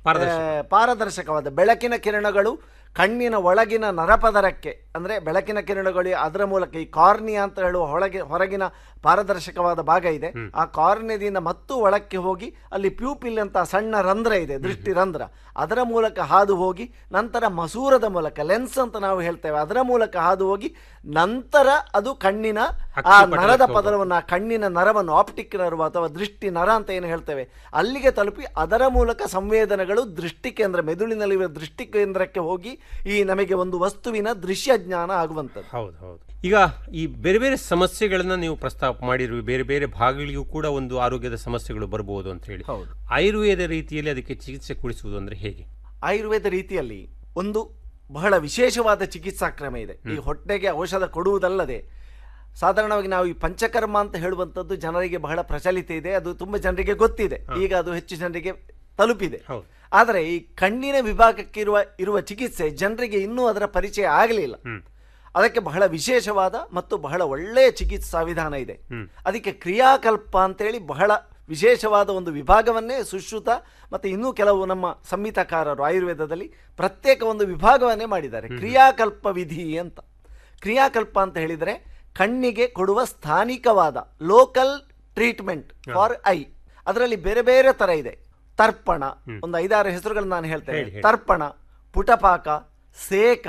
ಆ, ಪಾರದರ್ಶಕವಾದ ಬೆಳಕಿನ ಕಿರಣಗಳು ಕಣ್ಣಿನ ಒಳಗಿನ ನರಪದರಕ್ಕೆ ಅಂದರೆ ಬೆಳಕಿನ ಕಿರಣಗಳು ಅದರ ಮೂಲಕ ಈ ಕಾರ್ನಿಯಾ ಅಂತ ಹೇಳುವ ಹೊಳಗೆ ಹೊರಗಿನ ಪಾರದರ್ಶಕವಾದ ಭಾಗ ಇದೆ ಆ ಕಾರ್ನಿಯದಿಂದ ಮತ್ತು ಒಳಕ್ಕೆ ಹೋಗಿ ಅಲ್ಲಿ ಪ್ಯೂಪಿಲ್ ಅಂತ ಸಣ್ಣ ರಂಧ್ರ ಇದೆ ದೃಷ್ಟಿ ರಂಧ್ರ ಅದರ ಮೂಲಕ ಹಾದು ಹೋಗಿ ನಂತರ ಮಸೂರದ ಮೂಲಕ ಲೆನ್ಸ್ ಅಂತ ನಾವು ಹೇಳ್ತೇವೆ ಅದರ ಮೂಲಕ ಹಾದು ಹೋಗಿ ನಂತರ ಅದು ಕಣ್ಣಿನ ಆ ಅಕ್ಷಿಪಟಲಕ್ಕೆ ನರದ ಹೋಗುತ್ತೆ. ಪದರವನ್ನು ಆ ಕಣ್ಣಿನ ನರವನ್ನು ಆಪ್ಟಿಕ್ ನರ್ವ್ ಅಥವಾ ದೃಷ್ಟಿ ನರ ಅಂತ ಏನು ಹೇಳ್ತೇವೆ ಅಲ್ಲಿಗೆ ತಲುಪಿ ಅದರ ಮೂಲಕ ಸಂವೇದನೆಗಳು ದೃಷ್ಟಿ ಕೇಂದ್ರ ಮೆದುಳಿನಲ್ಲಿರುವ ದೃಷ್ಟಿ ಕೇಂದ್ರಕ್ಕೆ ಹೋಗಿ ಈ ನಮಗೆ ಒಂದು ವಸ್ತುವಿನ ದೃಶ್ಯ ಜ್ಞಾನ ಆಗುವಂಥದ್ದು ಹೌದು ಹೌದು ಈಗ ಈ ಬೇರೆ ಬೇರೆ ಸಮಸ್ಯೆಗಳನ್ನ ನೀವು ಪ್ರಸ್ತಾಪ ಮಾಡಿರುವ ಬೇರೆ ಬೇರೆ ಭಾಗಗಳಿಗೂ ಕೂಡ ಒಂದು ಆರೋಗ್ಯದ ಸಮಸ್ಯೆಗಳು ಬರಬಹುದು ಅಂತ ಹೇಳಿ ಹೌದು. ಆಯುರ್ವೇದ ರೀತಿಯಲ್ಲಿ ಅದಕ್ಕೆ ಚಿಕಿತ್ಸೆ ಕೊಡಿಸುವುದು ಅಂದ್ರೆ ಹೇಗೆ ಆಯುರ್ವೇದ ರೀತಿಯಲ್ಲಿ ಒಂದು ಬಹಳ ವಿಶೇಷವಾದ ಚಿಕಿತ್ಸಾ ಕ್ರಮ ಇದೆ ಈ ಹೊಟ್ಟೆಗೆ ಔಷಧ ಕೊಡುವುದಲ್ಲದೆ ಸಾಧಾರಣವಾಗಿ ನಾವು ಈ ಪಂಚಕರ್ಮ ಅಂತ ಹೇಳುವಂಥದ್ದು ಜನರಿಗೆ ಬಹಳ ಪ್ರಚಲಿತ ಇದೆ ಅದು ತುಂಬ ಜನರಿಗೆ ಗೊತ್ತಿದೆ ಈಗ ಅದು ಹೆಚ್ಚು ಜನರಿಗೆ ತಲುಪಿದೆ ಆದರೆ ಈ ಕಣ್ಣಿನ ವಿಭಾಗಕ್ಕೆ ಇರುವ ಇರುವ ಚಿಕಿತ್ಸೆ ಜನರಿಗೆ ಇನ್ನೂ ಅದರ ಪರಿಚಯ ಆಗಲಿಲ್ಲ ಅದಕ್ಕೆ ಬಹಳ ವಿಶೇಷವಾದ ಮತ್ತು ಬಹಳ ಒಳ್ಳೆಯ ಚಿಕಿತ್ಸಾ ವಿಧಾನ ಇದೆ ಅದಕ್ಕೆ ಕ್ರಿಯಾಕಲ್ಪ ಅಂತೇಳಿ ಬಹಳ ವಿಶೇಷವಾದ ಒಂದು ವಿಭಾಗವನ್ನೇ ಸುಶ್ರುತ ಮತ್ತು ಇನ್ನೂ ಕೆಲವು ನಮ್ಮ ಸಂಹಿತಾಕಾರರು ಆಯುರ್ವೇದದಲ್ಲಿ ಪ್ರತ್ಯೇಕ ಒಂದು ವಿಭಾಗವನ್ನೇ ಮಾಡಿದ್ದಾರೆ ಕ್ರಿಯಾಕಲ್ಪ ವಿಧಿ ಅಂತ ಕ್ರಿಯಾಕಲ್ಪ ಅಂತ ಹೇಳಿದರೆ ಕಣ್ಣಿಗೆ ಕೊಡುವ ಸ್ಥಾನಿಕವಾದ ಲೋಕಲ್ ಟ್ರೀಟ್ಮೆಂಟ್ ಫಾರ್ ಐ ಅದರಲ್ಲಿ ಬೇರೆ ಬೇರೆ ತರ ಇದೆ ತರ್ಪಣ ಒಂದು ಐದಾರು ಹೆಸರುಗಳನ್ನು ನಾನು ಹೇಳ್ತೇನೆ ಹೇಳಿ, ಹೇಳಿ. ತರ್ಪಣ ಪುಟಪಾಕ ಸೇಕ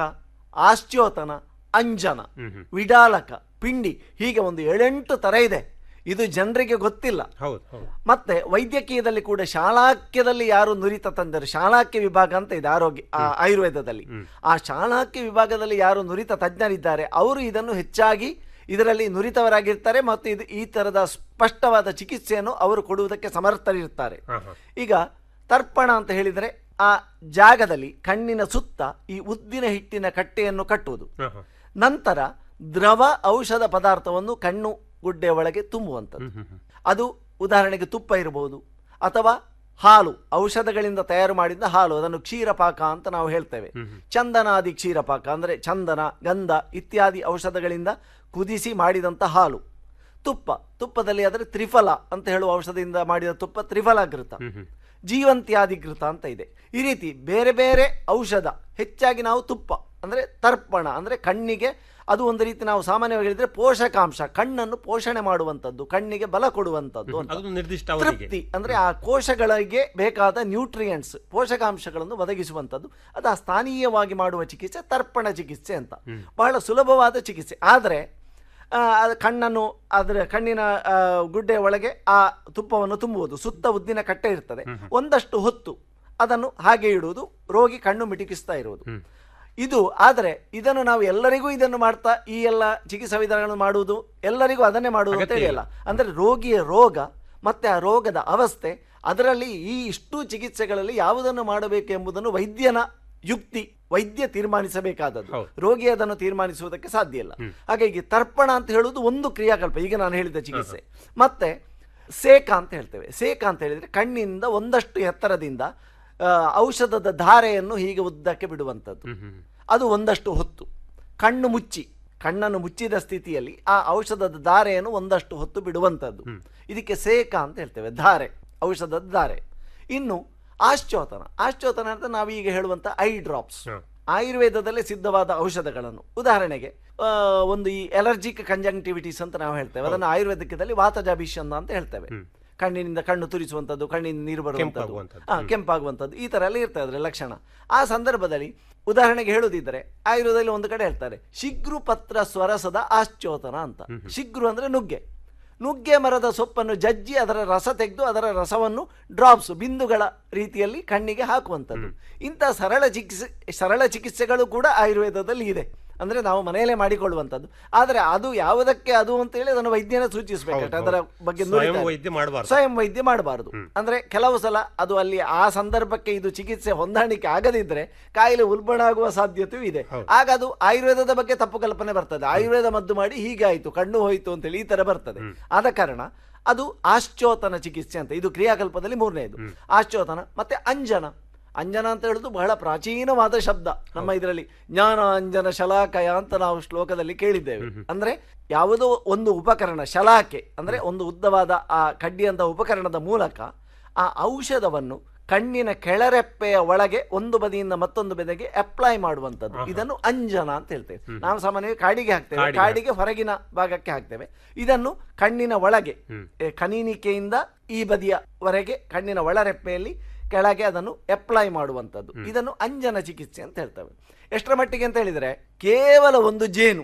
ಆಶ್ಚೋತನ ಅಂಜನ ವಿಡಾಲಕ ಪಿಂಡಿ ಹೀಗೆ ಒಂದು ಏಳೆಂಟು ತರ ಇದೆ ಇದು ಜನರಿಗೆ ಗೊತ್ತಿಲ್ಲ ಹೌದು ಹೌದು ಮತ್ತೆ ವೈದ್ಯಕೀಯದಲ್ಲಿ ಕೂಡ ಶಾಲಾಕ್ಯದಲ್ಲಿ ಯಾರು ನುರಿತ ತಂದರು ಶಾಲಾಕ್ಯ ವಿಭಾಗ ಅಂತ ಇದೆ ಆರೋಗ್ಯ ಆ, ಆಯುರ್ವೇದದಲ್ಲಿ ಆ ಶಾಲಾಕ್ಯ ವಿಭಾಗದಲ್ಲಿ ಯಾರು ನುರಿತ ತಜ್ಞರಿದ್ದಾರೆ ಅವರು ಇದನ್ನು ಹೆಚ್ಚಾಗಿ ಇದರಲ್ಲಿ ನುರಿತವರಾಗಿರ್ತಾರೆ ಮತ್ತು ಇದು ಈ ತರದ ಸ್ಪಷ್ಟವಾದ ಚಿಕಿತ್ಸೆಯನ್ನು ಅವರು ಕೊಡುವುದಕ್ಕೆ ಸಮರ್ಥರಿರ್ತಾರೆ ಈಗ ತರ್ಪಣ ಅಂತ ಹೇಳಿದರೆ ಆ ಜಾಗದಲ್ಲಿ ಕಣ್ಣಿನ ಸುತ್ತ ಈ ಉದ್ದಿನ ಹಿಟ್ಟಿನ ಕಟ್ಟೆಯನ್ನು ಕಟ್ಟುವುದು ನಂತರ ದ್ರವ ಔಷಧ ಪದಾರ್ಥವನ್ನು ಕಣ್ಣು ಗುಡ್ಡೆ ಒಳಗೆ ತುಂಬುವಂಥದ್ದು ಅದು ಉದಾಹರಣೆಗೆ ತುಪ್ಪ ಇರಬಹುದು ಅಥವಾ ಹಾಲು ಔಷಧಗಳಿಂದ ತಯಾರು ಮಾಡಿದ ಹಾಲು ಅದನ್ನು ಕ್ಷೀರಪಾಕ ಅಂತ ನಾವು ಹೇಳ್ತೇವೆ ಚಂದನಾದಿ ಕ್ಷೀರಪಾಕ ಅಂದರೆ ಚಂದನ ಗಂಧ ಇತ್ಯಾದಿ ಔಷಧಗಳಿಂದ ಕುದಿಸಿ ಮಾಡಿದಂಥ ಹಾಲು ತುಪ್ಪ ತುಪ್ಪದಲ್ಲಿ ಆದರೆ ತ್ರಿಫಲ ಅಂತ ಹೇಳುವ ಔಷಧದಿಂದ ಮಾಡಿದ ತುಪ್ಪ ತ್ರಿಫಲಾಗೃತ ಜೀವಂತ್ಯಾದಿಗೃತ ಅಂತ ಇದೆ ಈ ರೀತಿ ಬೇರೆ ಬೇರೆ ಔಷಧ ಹೆಚ್ಚಾಗಿ ನಾವು ತುಪ್ಪ ಅಂದರೆ ತರ್ಪಣ ಅಂದರೆ ಕಣ್ಣಿಗೆ ಅದು ಒಂದು ರೀತಿ ನಾವು ಸಾಮಾನ್ಯವಾಗಿ ಹೇಳಿದ್ರೆ ಪೋಷಕಾಂಶ ಕಣ್ಣನ್ನು ಪೋಷಣೆ ಮಾಡುವಂಥದ್ದು ಕಣ್ಣಿಗೆ ಬಲ ಕೊಡುವಂಥದ್ದು ಅಂತ ಅದು ನಿರ್ದಿಷ್ಟ ಅವಧಿಗೆ ತೃಪ್ತಿ ಅಂದ್ರೆ ಆ ಕೋಶಗಳಿಗೆ ಬೇಕಾದ ನ್ಯೂಟ್ರಿಯೆಂಟ್ಸ್ ಪೋಷಕಾಂಶಗಳನ್ನು ಒದಗಿಸುವಂಥದ್ದು ಅದು ಆ ಸ್ಥಾನೀಯವಾಗಿ ಮಾಡುವ ಚಿಕಿತ್ಸೆ ತರ್ಪಣ ಚಿಕಿತ್ಸೆ ಅಂತ ಬಹಳ ಸುಲಭವಾದ ಚಿಕಿತ್ಸೆ ಆದರೆ ಆ, ಅದು ಕಣ್ಣನ್ನು ಅದರ ಕಣ್ಣಿನ ಆ, ಗುಡ್ಡೆ ಒಳಗೆ ಆ ತುಪ್ಪವನ್ನು ತುಂಬುವುದು ಸುತ್ತ ಉದ್ದಿನ ಕಟ್ಟೆ ಇರ್ತದೆ ಒಂದಷ್ಟು ಹೊತ್ತು ಅದನ್ನು ಹಾಗೆ ಇಡುವುದು ರೋಗಿ ಕಣ್ಣು ಮಿಟುಕಿಸ್ತಾ ಇರುವುದು ಇದು ಆದರೆ ಇದನ್ನು ನಾವು ಎಲ್ಲರಿಗೂ ಇದನ್ನು ಮಾಡ್ತಾ ಈ ಎಲ್ಲ ಚಿಕಿತ್ಸಾ ವಿಧಾನಗಳನ್ನು ಮಾಡುವುದು ಎಲ್ಲರಿಗೂ ಅದನ್ನೇ ಮಾಡುವುದು ಅಂತ ಅಗತ್ಯ ಹೇಳಿಲ್ಲ ಅಂದ್ರೆ ರೋಗಿಯ ರೋಗ ಮತ್ತೆ ಆ ರೋಗದ ಅವಸ್ಥೆ ಅದರಲ್ಲಿ ಈ ಇಷ್ಟು ಚಿಕಿತ್ಸೆಗಳಲ್ಲಿ ಯಾವುದನ್ನು ಮಾಡಬೇಕು ಎಂಬುದನ್ನು ವೈದ್ಯನ ಯುಕ್ತಿ ವೈದ್ಯ ತೀರ್ಮಾನಿಸಬೇಕಾದದ್ದು ರೋಗಿ ಅದನ್ನು ತೀರ್ಮಾನಿಸುವುದಕ್ಕೆ ಸಾಧ್ಯ ಇಲ್ಲ ಹಾಗಾಗಿ ತರ್ಪಣ ಅಂತ ಹೇಳುವುದು ಒಂದು ಕ್ರಿಯಾಕಲ್ಪ ಈಗ ನಾನು ಹೇಳಿದ ಚಿಕಿತ್ಸೆ ಮತ್ತೆ ಸೇಕ ಅಂತ ಹೇಳ್ತೇವೆ ಸೇಕ ಅಂತ ಹೇಳಿದ್ರೆ ಕಣ್ಣಿನಿಂದ ಒಂದಷ್ಟು ಎತ್ತರದಿಂದ ಆ, ಔಷಧದ ಧಾರೆಯನ್ನು ಹೀಗೆ ಉದ್ದಕ್ಕೆ ಬಿಡುವಂಥದ್ದು ಅದು ಒಂದಷ್ಟು ಹೊತ್ತು ಕಣ್ಣು ಮುಚ್ಚಿ ಕಣ್ಣನ್ನು ಮುಚ್ಚಿದ ಸ್ಥಿತಿಯಲ್ಲಿ ಆ ಔಷಧದ ಧಾರೆಯನ್ನು ಒಂದಷ್ಟು ಹೊತ್ತು ಬಿಡುವಂಥದ್ದು ಇದಕ್ಕೆ ಸೇಕ ಅಂತ ಹೇಳ್ತೇವೆ ಧಾರೆ ಔಷಧದ ಧಾರೆ ಇನ್ನು ಆಶ್ಚೋತನ ಆಶ್ಚೋತನ ಅಂತ ನಾವೀಗ ಹೇಳುವಂಥ ಐ ಡ್ರಾಪ್ಸ್ ಆಯುರ್ವೇದದಲ್ಲೇ ಸಿದ್ಧವಾದ ಔಷಧಗಳನ್ನು ಉದಾಹರಣೆಗೆ ಆ, ಒಂದು ಈ ಎಲರ್ಜಿಕ್ ಕಂಜಂಕ್ಟಿವಿಟೀಸ್ ಅಂತ ನಾವು ಹೇಳ್ತೇವೆ ಅದನ್ನು ಆಯುರ್ವೇದಿಕದಲ್ಲಿ ವಾತಜಾಭಿಷನ್ ಅಂತ ಹೇಳ್ತೇವೆ ಕಣ್ಣಿನಿಂದ ಕಣ್ಣು ತುರಿಸುವಂಥದ್ದು ಕಣ್ಣಿನಿಂದ ನೀರು ಬರುವಂಥದ್ದು ಕೆಂಪಾಗುವಂಥದ್ದು. ಆ, ಕೆಂಪಾಗುವಂಥದ್ದು ಈ ಥರ ಎಲ್ಲ ಇರ್ತದೆ ಅದರ ಲಕ್ಷಣ ಆ ಸಂದರ್ಭದಲ್ಲಿ ಉದಾಹರಣೆಗೆ ಹೇಳುದಿದ್ದರೆ ಆಯುರ್ವೇದದಲ್ಲಿ ಒಂದು ಕಡೆ ಹೇಳ್ತಾರೆ ಶಿಗ್ರು ಪತ್ರ ಸ್ವರಸದ ಆಶ್ಚೋತನ ಅಂತ ಶಿಗ್ರು ಅಂದ್ರೆ ನುಗ್ಗೆ ನುಗ್ಗೆ ಮರದ ಸೊಪ್ಪನ್ನು ಜಜ್ಜಿ ಅದರ ರಸ ತೆಗೆದು ಅದರ ರಸವನ್ನು ಡ್ರಾಪ್ಸ್ ಬಿಂದುಗಳ ರೀತಿಯಲ್ಲಿ ಕಣ್ಣಿಗೆ ಹಾಕುವಂಥದ್ದು ಇಂಥ ಸರಳ ಚಿಕಿತ್ಸೆ ಸರಳ ಚಿಕಿತ್ಸೆಗಳು ಕೂಡ ಆಯುರ್ವೇದದಲ್ಲಿ ಇದೆ ಅಂದ್ರೆ ನಾವು ಮನೆಯಲ್ಲೇ ಮಾಡಿಕೊಳ್ಳುವಂಥದ್ದು ಆದರೆ ಅದು ಯಾವುದಕ್ಕೆ ಅದು ಅಂತ ಹೇಳಿ ಅದನ್ನು ವೈದ್ಯನ ಸೂಚಿಸಬೇಕು ಹೌದು, ಅದರ ಹೌದು. ಬಗ್ಗೆ ಸ್ವಯಂ ನುಡಿತಾರೆ. ವೈದ್ಯ ಮಾಡಬಾರ್ದು. ಸ್ವಯಂ ವೈದ್ಯ ಮಾಡಬಾರದು ಅಂದ್ರೆ ಕೆಲವು ಸಲ ಅದು ಅಲ್ಲಿ ಆ ಸಂದರ್ಭಕ್ಕೆ ಇದು ಚಿಕಿತ್ಸೆ ಹೊಂದಾಣಿಕೆ ಆಗದಿದ್ರೆ ಕಾಯಿಲೆ ಉಲ್ಬಣ ಆಗುವ ಸಾಧ್ಯತೆಯೂ ಇದೆ ಆಗ ಅದು ಆಯುರ್ವೇದದ ಬಗ್ಗೆ ತಪ್ಪು ಕಲ್ಪನೆ ಬರ್ತದೆ ಆಯುರ್ವೇದ ಮದ್ದು ಮಾಡಿ ಹೀಗೆ ಆಯ್ತು ಕಣ್ಣು ಹೋಯ್ತು ಅಂತೇಳಿ ಈ ತರ ಬರ್ತದೆ ಆದ ಕಾರಣ ಅದು ಆಶ್ಚೋತನ ಚಿಕಿತ್ಸೆ ಅಂತ ಇದು ಕ್ರಿಯಾಕಲ್ಪದಲ್ಲಿ ಮೂರನೇದು ಆಶ್ಚೋತನ ಮತ್ತೆ ಅಂಜನ ಅಂಜನ ಅಂತ ಹೇಳುದು ಬಹಳ ಪ್ರಾಚೀನವಾದ ಶಬ್ದ ನಮ್ಮ ಇದರಲ್ಲಿ ಜ್ಞಾನ ಅಂಜನ ಶಲಾಕಯ ಅಂತ ನಾವು ಶ್ಲೋಕದಲ್ಲಿ ಕೇಳಿದ್ದೇವೆ ಅಂದ್ರೆ ಯಾವುದೋ ಒಂದು ಉಪಕರಣ ಶಲಾಕೆ ಅಂದ್ರೆ ಒಂದು ಉದ್ದವಾದ ಆ ಕಡ್ಡಿಯಂತಹ ಉಪಕರಣದ ಮೂಲಕ ಆ ಔಷಧವನ್ನು ಕಣ್ಣಿನ ಕೆಳರೆಪ್ಪೆಯ ಒಳಗೆ ಒಂದು ಬದಿಯಿಂದ ಮತ್ತೊಂದು ಬದಿಗೆ ಅಪ್ಲೈ ಮಾಡುವಂಥದ್ದು ಇದನ್ನು ಅಂಜನ ಅಂತ ಹೇಳ್ತೇವೆ ನಾವು ಸಾಮಾನ್ಯವಾಗಿ ಕಾಡಿಗೆ ಹಾಕ್ತೇವೆ ಕಾಡಿಗೆ ಕಾಡಿಗೆ ಹೊರಗಿನ ಭಾಗಕ್ಕೆ ಹಾಕ್ತೇವೆ ಇದನ್ನು ಕಣ್ಣಿನ ಒಳಗೆ ಎ, ಕನೀನಿಕೆಯಿಂದ ಈ ಬದಿಯವರೆಗೆ ಕಣ್ಣಿನ ಒಳರೆಪ್ಪೆಯಲ್ಲಿ ಕೆಳಗೆ ಅದನ್ನು ಅಪ್ಲೈ ಮಾಡುವಂಥದ್ದು ಇದನ್ನು ಅಂಜನ ಚಿಕಿತ್ಸೆ ಅಂತ ಹೇಳ್ತೇವೆ ಎಷ್ಟರ ಮಟ್ಟಿಗೆ ಅಂತ ಹೇಳಿದ್ರೆ ಕೇವಲ ಒಂದು ಜೇನು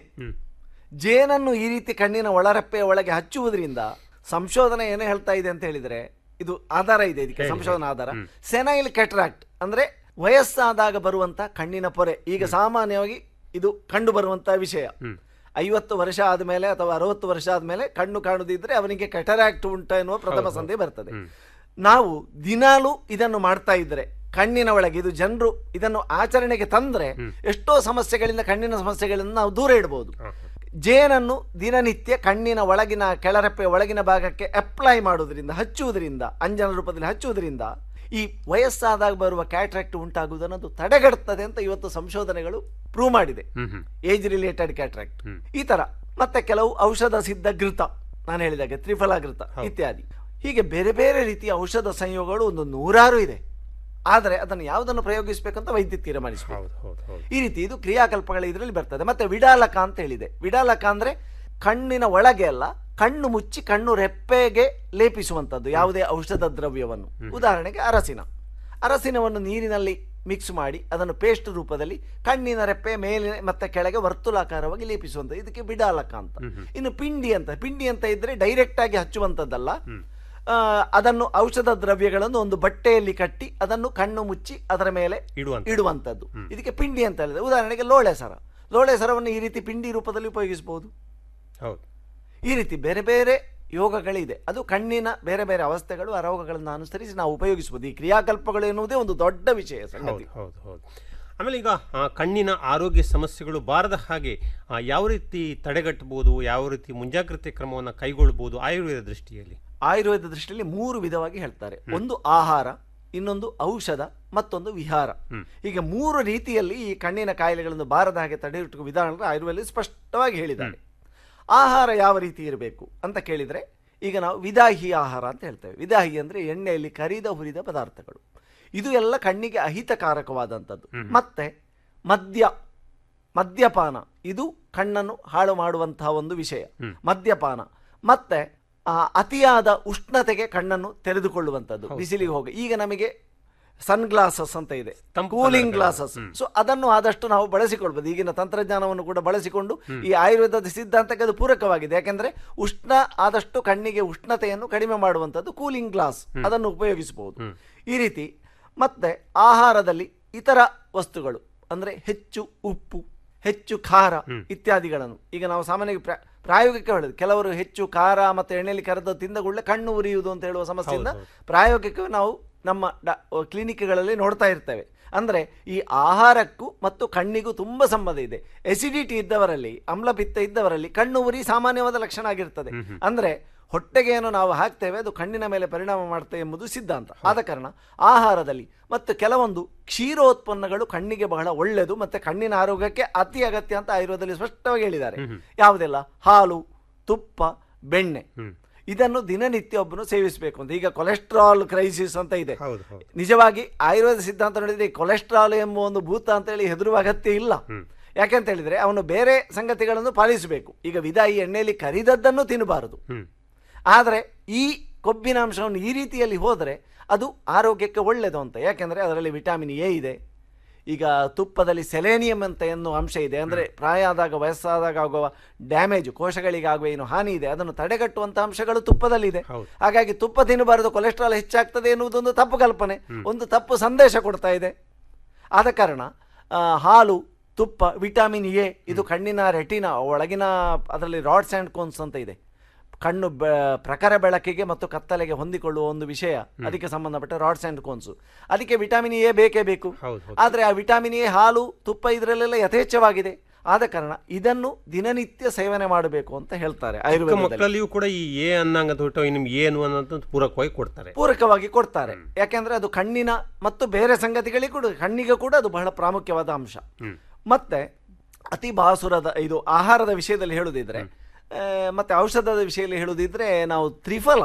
ಜೇನನ್ನು ಈ ರೀತಿ ಕಣ್ಣಿನ ಒಳರೆಪ್ಪೆಯ ಒಳಗೆ ಹಚ್ಚುವುದರಿಂದ ಸಂಶೋಧನೆ ಏನು ಹೇಳ್ತಾ ಇದೆ ಅಂತ ಹೇಳಿದ್ರೆ ಇದು ಆಧಾರ ಇದೆ ಇದಕ್ಕೆ ಹೇಳಿ, ಸಂಶೋಧನಾ ಆಧಾರ ಹ್ಮ್. ಸೆನೈಲ್ ಕೆಟ್ರಾಕ್ಟ್ ಅಂದ್ರೆ ವಯಸ್ಸಾದಾಗ ಬರುವಂತ ಕಣ್ಣಿನ ಪೊರೆ ಈಗ ಸಾಮಾನ್ಯವಾಗಿ ಇದು ಕಂಡು ಬರುವಂತ ವಿಷಯ ಐವತ್ತು ವರ್ಷ ಆದಮೇಲೆ ಅಥವಾ ಅರವತ್ತು ವರ್ಷ ಆದಮೇಲೆ ಕಣ್ಣು ಕಾಣುದಿದ್ರೆ ಅವನಿಗೆ ಕೆಟರಾಕ್ಟ್ ಉಂಟ ಎನ್ನುವ ಪ್ರಥಮ ಹೌದು, ಸಂಧಿ ಬರ್ತದೆ ನಾವು ದಿನಾಲೂ ಇದನ್ನು ಮಾಡ್ತಾ ಇದ್ರೆ ಕಣ್ಣಿನ ಒಳಗೆ ಇದು ಜನರು ಇದನ್ನು ಆಚರಣೆಗೆ ತಂದ್ರೆ ಎಷ್ಟೋ ಸಮಸ್ಯೆಗಳಿಂದ ಕಣ್ಣಿನ ಸಮಸ್ಯೆಗಳಿಂದ ನಾವು ದೂರ ಇಡಬಹುದು ಜೇನನ್ನು ದಿನನಿತ್ಯ ಕಣ್ಣಿನ ಒಳಗಿನ ಕೆಳರೆಪ್ಪೆ ಒಳಗಿನ ಭಾಗಕ್ಕೆ ಅಪ್ಲೈ ಮಾಡುವುದರಿಂದ ಹಚ್ಚುವುದರಿಂದ ಅಂಜನ ರೂಪದಲ್ಲಿ ಹಚ್ಚುವುದರಿಂದ ಈ ವಯಸ್ಸಾದಾಗ ಬರುವ ಕ್ಯಾಟ್ರಾಕ್ಟ್ ಉಂಟಾಗುವುದನ್ನು ಅದು ತಡೆಗಟ್ಟುತ್ತದೆ ಅಂತ ಇವತ್ತು ಸಂಶೋಧನೆಗಳು ಪ್ರೂವ್ ಮಾಡಿದೆ ಏಜ್ ರಿಲೇಟೆಡ್ ಕ್ಯಾಟ್ರಾಕ್ಟ್ ಈ ತರ ಮತ್ತೆ ಕೆಲವು ಔಷಧ ಸಿದ್ಧ ಘೃತ ನಾನು ಹೇಳಿದಾಗೆ ತ್ರಿಫಲ ಘೃತ ಇತ್ಯಾದಿ ಹೀಗೆ ಬೇರೆ ಬೇರೆ ರೀತಿಯ ಔಷಧ ಸಂಯೋಗಗಳು ಒಂದು ನೂರಾರು ಇದೆ ಆದರೆ ಅದನ್ನು ಯಾವುದನ್ನು ಪ್ರಯೋಗಿಸಬೇಕಂತ ವೈದ್ಯ ತೀರ್ಮಾನಿಸಬಹುದು ಈ ರೀತಿ ಇದು ಕ್ರಿಯಾಕಲ್ಪಗಳ ಇದರಲ್ಲಿ ಬರ್ತದೆ ಮತ್ತೆ ವಿಡಾಲಕ ಅಂತ ಹೇಳಿದೆ ವಿಡಾಲಕ ಅಂದ್ರೆ ಕಣ್ಣಿನ ಒಳಗೆ ಅಲ್ಲ ಕಣ್ಣು ಮುಚ್ಚಿ ಕಣ್ಣು ರೆಪ್ಪೆಗೆ ಲೇಪಿಸುವಂತದ್ದು ಯಾವುದೇ ಔಷಧ ದ್ರವ್ಯವನ್ನು ಉದಾಹರಣೆಗೆ ಅರಸಿನ ಅರಸಿನವನ್ನು ನೀರಿನಲ್ಲಿ ಮಿಕ್ಸ್ ಮಾಡಿ ಅದನ್ನು ಪೇಸ್ಟ್ ರೂಪದಲ್ಲಿ ಕಣ್ಣಿನ ರೆಪ್ಪೆ ಮೇಲೆ ಮತ್ತೆ ಕೆಳಗೆ ವರ್ತುಲಾಕಾರವಾಗಿ ಲೇಪಿಸುವಂತ ಇದಕ್ಕೆ ಬಿಡಾಲಕ ಅಂತ ಇನ್ನು ಪಿಂಡಿ ಅಂತ ಪಿಂಡಿ ಅಂತ ಇದ್ರೆ ಡೈರೆಕ್ಟ್ ಆಗಿ ಹಚ್ಚುವಂತದ್ದಲ್ಲ ಆ, ಅದನ್ನು ಔಷಧ ದ್ರವ್ಯಗಳನ್ನು ಒಂದು ಬಟ್ಟೆಯಲ್ಲಿ ಕಟ್ಟಿ ಅದನ್ನು ಕಣ್ಣು ಮುಚ್ಚಿ ಅದರ ಮೇಲೆ ಇಡುವಂತ ಇಡುವಂಥದ್ದು ಇದಕ್ಕೆ ಪಿಂಡಿ ಅಂತ ಹೇಳಿದೆ ಉದಾಹರಣೆಗೆ ಲೋಳೆ ಸರ ಲೋಳೆ ಸರವನ್ನು ಈ ರೀತಿ ಪಿಂಡಿ ರೂಪದಲ್ಲಿ ಉಪಯೋಗಿಸಬಹುದು ಹೌದು ಈ ರೀತಿ ಬೇರೆ ಬೇರೆ ಯೋಗಗಳಿದೆ ಅದು ಕಣ್ಣಿನ ಬೇರೆ ಬೇರೆ ಅವಸ್ಥೆಗಳು ಆ ರೋಗಗಳನ್ನು ಅನುಸರಿಸಿ ನಾವು ಉಪಯೋಗಿಸಬಹುದು ಈ ಕ್ರಿಯಾಕಲ್ಪಗಳು ಎನ್ನುವುದೇ ಒಂದು ದೊಡ್ಡ ವಿಷಯ ಸಂಗತಿ ಹೌದು ಹೌದು ಹೌದು ಆಮೇಲೆ ಈಗ ಆ, ಕಣ್ಣಿನ ಆರೋಗ್ಯ ಸಮಸ್ಯೆಗಳು ಬಾರದ ಹಾಗೆ ಆ, ಯಾವ ರೀತಿ ತಡೆಗಟ್ಟಬಹುದು ಯಾವ ರೀತಿ ಮುಂಜಾಗ್ರತೆ ಕ್ರಮವನ್ನು ಕೈಗೊಳ್ಳಬಹುದು ಆಯುರ್ವೇದ ದೃಷ್ಟಿಯಲ್ಲಿ ಆಯುರ್ವೇದ ದೃಷ್ಟಿಯಲ್ಲಿ ಮೂರು ವಿಧವಾಗಿ ಹೇಳ್ತಾರೆ ಒಂದು ಆಹಾರ ಇನ್ನೊಂದು ಔಷಧ ಮತ್ತೊಂದು ವಿಹಾರ ಹೀಗೆ ಮೂರು ರೀತಿಯಲ್ಲಿ ಈ ಕಣ್ಣಿನ ಕಾಯಿಲೆಗಳನ್ನು ಬಾರದ ಹಾಗೆ ತಡೆಗಟ್ಟುವ ವಿಧಾನಗಳು ಆಯುರ್ವೇದದಲ್ಲಿ ಸ್ಪಷ್ಟವಾಗಿ ಹೇಳಿದ್ದಾರೆ ಆಹಾರ ಯಾವ ರೀತಿ ಇರಬೇಕು ಅಂತ ಕೇಳಿದರೆ ಈಗ ನಾವು ವಿದಾಹಿ ಆಹಾರ ಅಂತ ಹೇಳ್ತೇವೆ ವಿದಾಹಿ ಅಂದರೆ ಎಣ್ಣೆಯಲ್ಲಿ ಕರಿದ ಹುರಿದ ಪದಾರ್ಥಗಳು ಇದು ಎಲ್ಲ ಕಣ್ಣಿಗೆ ಅಹಿತಕಾರಕವಾದಂಥದ್ದು ಮತ್ತೆ ಮದ್ಯ ಮದ್ಯಪಾನ ಇದು ಕಣ್ಣನ್ನು ಹಾಳು ಮಾಡುವಂತಹ ಒಂದು ವಿಷಯ ಮದ್ಯಪಾನ ಮತ್ತೆ ಆ, ಅತಿಯಾದ ಉಷ್ಣತೆಗೆ ಕಣ್ಣನ್ನು ತೆರೆದುಕೊಳ್ಳುವಂಥದ್ದು ಬಿಸಿಲಿಗೆ ಹೋಗಿ ಈಗ ನಮಗೆ ಸನ್ ಗ್ಲಾಸಸ್ ಅಂತ ಇದೆ ಕೂಲಿಂಗ್ ಗ್ಲಾಸಸ್ ಸೊ ಅದನ್ನು ಆದಷ್ಟು ನಾವು ಬಳಸಿಕೊಳ್ಬೋದು ಈಗಿನ ತಂತ್ರಜ್ಞಾನವನ್ನು ಕೂಡ ಬಳಸಿಕೊಂಡು ಈ ಆಯುರ್ವೇದದ ಸಿದ್ಧಾಂತಕ್ಕೆ ಅದು ಪೂರಕವಾಗಿದೆ ಯಾಕೆಂದ್ರೆ ಉಷ್ಣ ಆದಷ್ಟು ಕಣ್ಣಿಗೆ ಉಷ್ಣತೆಯನ್ನು ಕಡಿಮೆ ಮಾಡುವಂಥದ್ದು ಕೂಲಿಂಗ್ ಗ್ಲಾಸ್ ಅದನ್ನು ಉಪಯೋಗಿಸಬಹುದು ಈ ರೀತಿ ಮತ್ತೆ ಆಹಾರದಲ್ಲಿ ಇತರ ವಸ್ತುಗಳು ಅಂದ್ರೆ ಹೆಚ್ಚು ಉಪ್ಪು ಹೆಚ್ಚು ಖಾರ ಇತ್ಯಾದಿಗಳನ್ನು ಈಗ ನಾವು ಸಾಮಾನ್ಯವಾಗಿ ಪ್ರಾ- ಪ್ರಾಯೋಗಿಕ ಹೇಳೋದು ಕೆಲವರು ಹೆಚ್ಚು ಖಾರ ಮತ್ತು ಎಣ್ಣೆಯಲ್ಲಿ ಕರೆದ ತಿಂದ ಕೂಡಲೇ ಕಣ್ಣು ಉರಿಯುವುದು ಅಂತ ಹೇಳುವ ಸಮಸ್ಯೆಯಿಂದ ಪ್ರಾಯೋಗಿಕ ನಾವು ನಮ್ಮ ಡ- ಕ್ಲಿನಿಕ್ಗಳಲ್ಲಿ ನೋಡ್ತಾ ಇರ್ತೇವೆ ಅಂದ್ರೆ ಈ ಆಹಾರಕ್ಕೂ ಮತ್ತು ಕಣ್ಣಿಗೂ ತುಂಬಾ ಸಂಬಂಧ ಇದೆ ಎಸಿಡಿಟಿ ಇದ್ದವರಲ್ಲಿ ಆಮ್ಲಪಿತ್ತ ಇದ್ದವರಲ್ಲಿ ಕಣ್ಣು ಉರಿ ಸಾಮಾನ್ಯವಾದ ಲಕ್ಷಣ ಆಗಿರ್ತದೆ ಅಂದ್ರೆ ಹೊಟ್ಟೆಗೆ ಏನು ನಾವು ಹಾಕ್ತೇವೆ ಅದು ಕಣ್ಣಿನ ಮೇಲೆ ಪರಿಣಾಮ ಮಾಡ್ತೇವೆ ಎಂಬುದು ಸಿದ್ಧಾಂತ ಆದ ಕಾರಣ ಆಹಾರದಲ್ಲಿ ಮತ್ತು ಕೆಲವೊಂದು ಕ್ಷೀರೋತ್ಪನ್ನಗಳು ಕಣ್ಣಿಗೆ ಬಹಳ ಒಳ್ಳೆಯದು ಮತ್ತು ಕಣ್ಣಿನ ಆರೋಗ್ಯಕ್ಕೆ ಅತಿ ಅಗತ್ಯ ಅಂತ ಆಯುರ್ವೇದದಲ್ಲಿ ಸ್ಪಷ್ಟವಾಗಿ ಹೇಳಿದ್ದಾರೆ ಯಾವುದೆಲ್ಲ ಹಾಲು ತುಪ್ಪ ಬೆಣ್ಣೆ ಇದನ್ನು ದಿನನಿತ್ಯ ಒಬ್ಬನು ಸೇವಿಸಬೇಕು ಅಂತ ಈಗ ಕೊಲೆಸ್ಟ್ರಾಲ್ ಕ್ರೈಸಿಸ್ ಅಂತ ಇದೆ ನಿಜವಾಗಿ ಆಯುರ್ವೇದ ಸಿದ್ಧಾಂತ ನೋಡಿದ್ರೆ ಈ ಕೊಲೆಸ್ಟ್ರಾಲ್ ಎಂಬ ಒಂದು ಭೂತ ಅಂತ ಹೇಳಿ ಹೆದರುವ ಅಗತ್ಯ ಇಲ್ಲ ಯಾಕೆಂತ ಹೇಳಿದ್ರೆ ಅವನು ಬೇರೆ ಸಂಗತಿಗಳನ್ನು ಪಾಲಿಸಬೇಕು ಈಗ ವಿದಾಯಿ ಎಣ್ಣೆಯಲ್ಲಿ ಕರಿದದ್ದನ್ನು ತಿನ್ನಬಾರದು ಆದರೆ ಈ ಕೊಬ್ಬಿನ ಅಂಶವನ್ನು ಈ ರೀತಿಯಲ್ಲಿ ಹೋದರೆ ಅದು ಆರೋಗ್ಯಕ್ಕೆ ಒಳ್ಳೆಯದು ಅಂತ ಯಾಕೆಂದರೆ ಅದರಲ್ಲಿ ವಿಟಾಮಿನ್ ಎ ಇದೆ ಈಗ ತುಪ್ಪದಲ್ಲಿ ಸೆಲೇನಿಯಂ ಅಂತ ಎನ್ನುವ ಅಂಶ ಇದೆ ಅಂದರೆ ಪ್ರಾಯ ಆದಾಗ ವಯಸ್ಸಾದಾಗ ಆಗುವ ಡ್ಯಾಮೇಜ್ ಕೋಶಗಳಿಗೆ ಆಗುವ ಏನು ಹಾನಿ ಇದೆ ಅದನ್ನು ತಡೆಗಟ್ಟುವಂಥ ಅಂಶಗಳು ತುಪ್ಪದಲ್ಲಿದೆ ಹಾಗಾಗಿ ತುಪ್ಪ ತಿನ್ನಬಾರದು ಕೊಲೆಸ್ಟ್ರಾಲ್ ಹೆಚ್ಚಾಗ್ತದೆ ಎನ್ನುವುದೊಂದು ತಪ್ಪು ಕಲ್ಪನೆ ಒಂದು ತಪ್ಪು ಸಂದೇಶ ಕೊಡ್ತಾ ಇದೆ ಆದ ಕಾರಣ ಆ, ಹಾಲು ತುಪ್ಪ ವಿಟಾಮಿನ್ ಎ ಇದು ಕಣ್ಣಿನ ರೆಟಿನ ಒಳಗಿನ ಅದರಲ್ಲಿ ರಾಡ್ಸ್ ಆ್ಯಂಡ್ ಕೋನ್ಸ್ ಅಂತ ಇದೆ ಕಣ್ಣು ಬೆ ಪ್ರಖರ ಬೆಳಕಿಗೆ ಮತ್ತು ಕತ್ತಲೆಗೆ ಹೊಂದಿಕೊಳ್ಳುವ ಒಂದು ವಿಷಯ ಅದಕ್ಕೆ ಸಂಬಂಧಪಟ್ಟ ರಾಡ್ಸ್ ಆ್ಯಂಡ್ ಕೋನ್ಸು ಅದಕ್ಕೆ ವಿಟಾಮಿನ್ ಎ ಬೇಕೇ ಬೇಕು ಆದರೆ ಆ ವಿಟಾಮಿನ್ ಎ ಹಾಲು ತುಪ್ಪ ಇದರಲ್ಲೆಲ್ಲ ಯಥೇಚ್ಛವಾಗಿದೆ ಆದ ಕಾರಣ ಇದನ್ನು ದಿನನಿತ್ಯ ಸೇವನೆ ಮಾಡಬೇಕು ಅಂತ ಹೇಳ್ತಾರೆ ಚಿಕ್ಕ ಆಯುರ್ವೇದದಲ್ಲಿ ಮಕ್ಕಳಲ್ಲಿಯೂ ಕೂಡ ಈ ಎ ಅನ್ನಂಗ ಹೊರಟು ನಿಮ್ಗೆ ಎ ಅನ್ನುವಂಥ ಪೂರಕವಾಗಿ ಕೊಡ್ತಾರೆ ಪೂರಕವಾಗಿ ಕೊಡ್ತಾರೆ ಯಾಕೆಂದ್ರೆ ಅದು ಕಣ್ಣಿನ ಮತ್ತು ಬೇರೆ ಸಂಗತಿಗಳಿಗೆ ಕೂಡ ಕಣ್ಣಿಗೆ ಕೂಡ ಅದು ಬಹಳ ಪ್ರಾಮುಖ್ಯವಾದ ಅಂಶ ಮತ್ತೆ ಅತಿ ಬಾಸುರದ ಇದು ಆಹಾರದ ವಿಷಯದಲ್ಲಿ ಹೇಳುದಿದ್ರೆ ಆ, ಮತ್ತೆ ಔಷಧದ ವಿಷಯದಲ್ಲಿ ಹೇಳುದಿದ್ರೆ ನಾವು ತ್ರಿಫಲ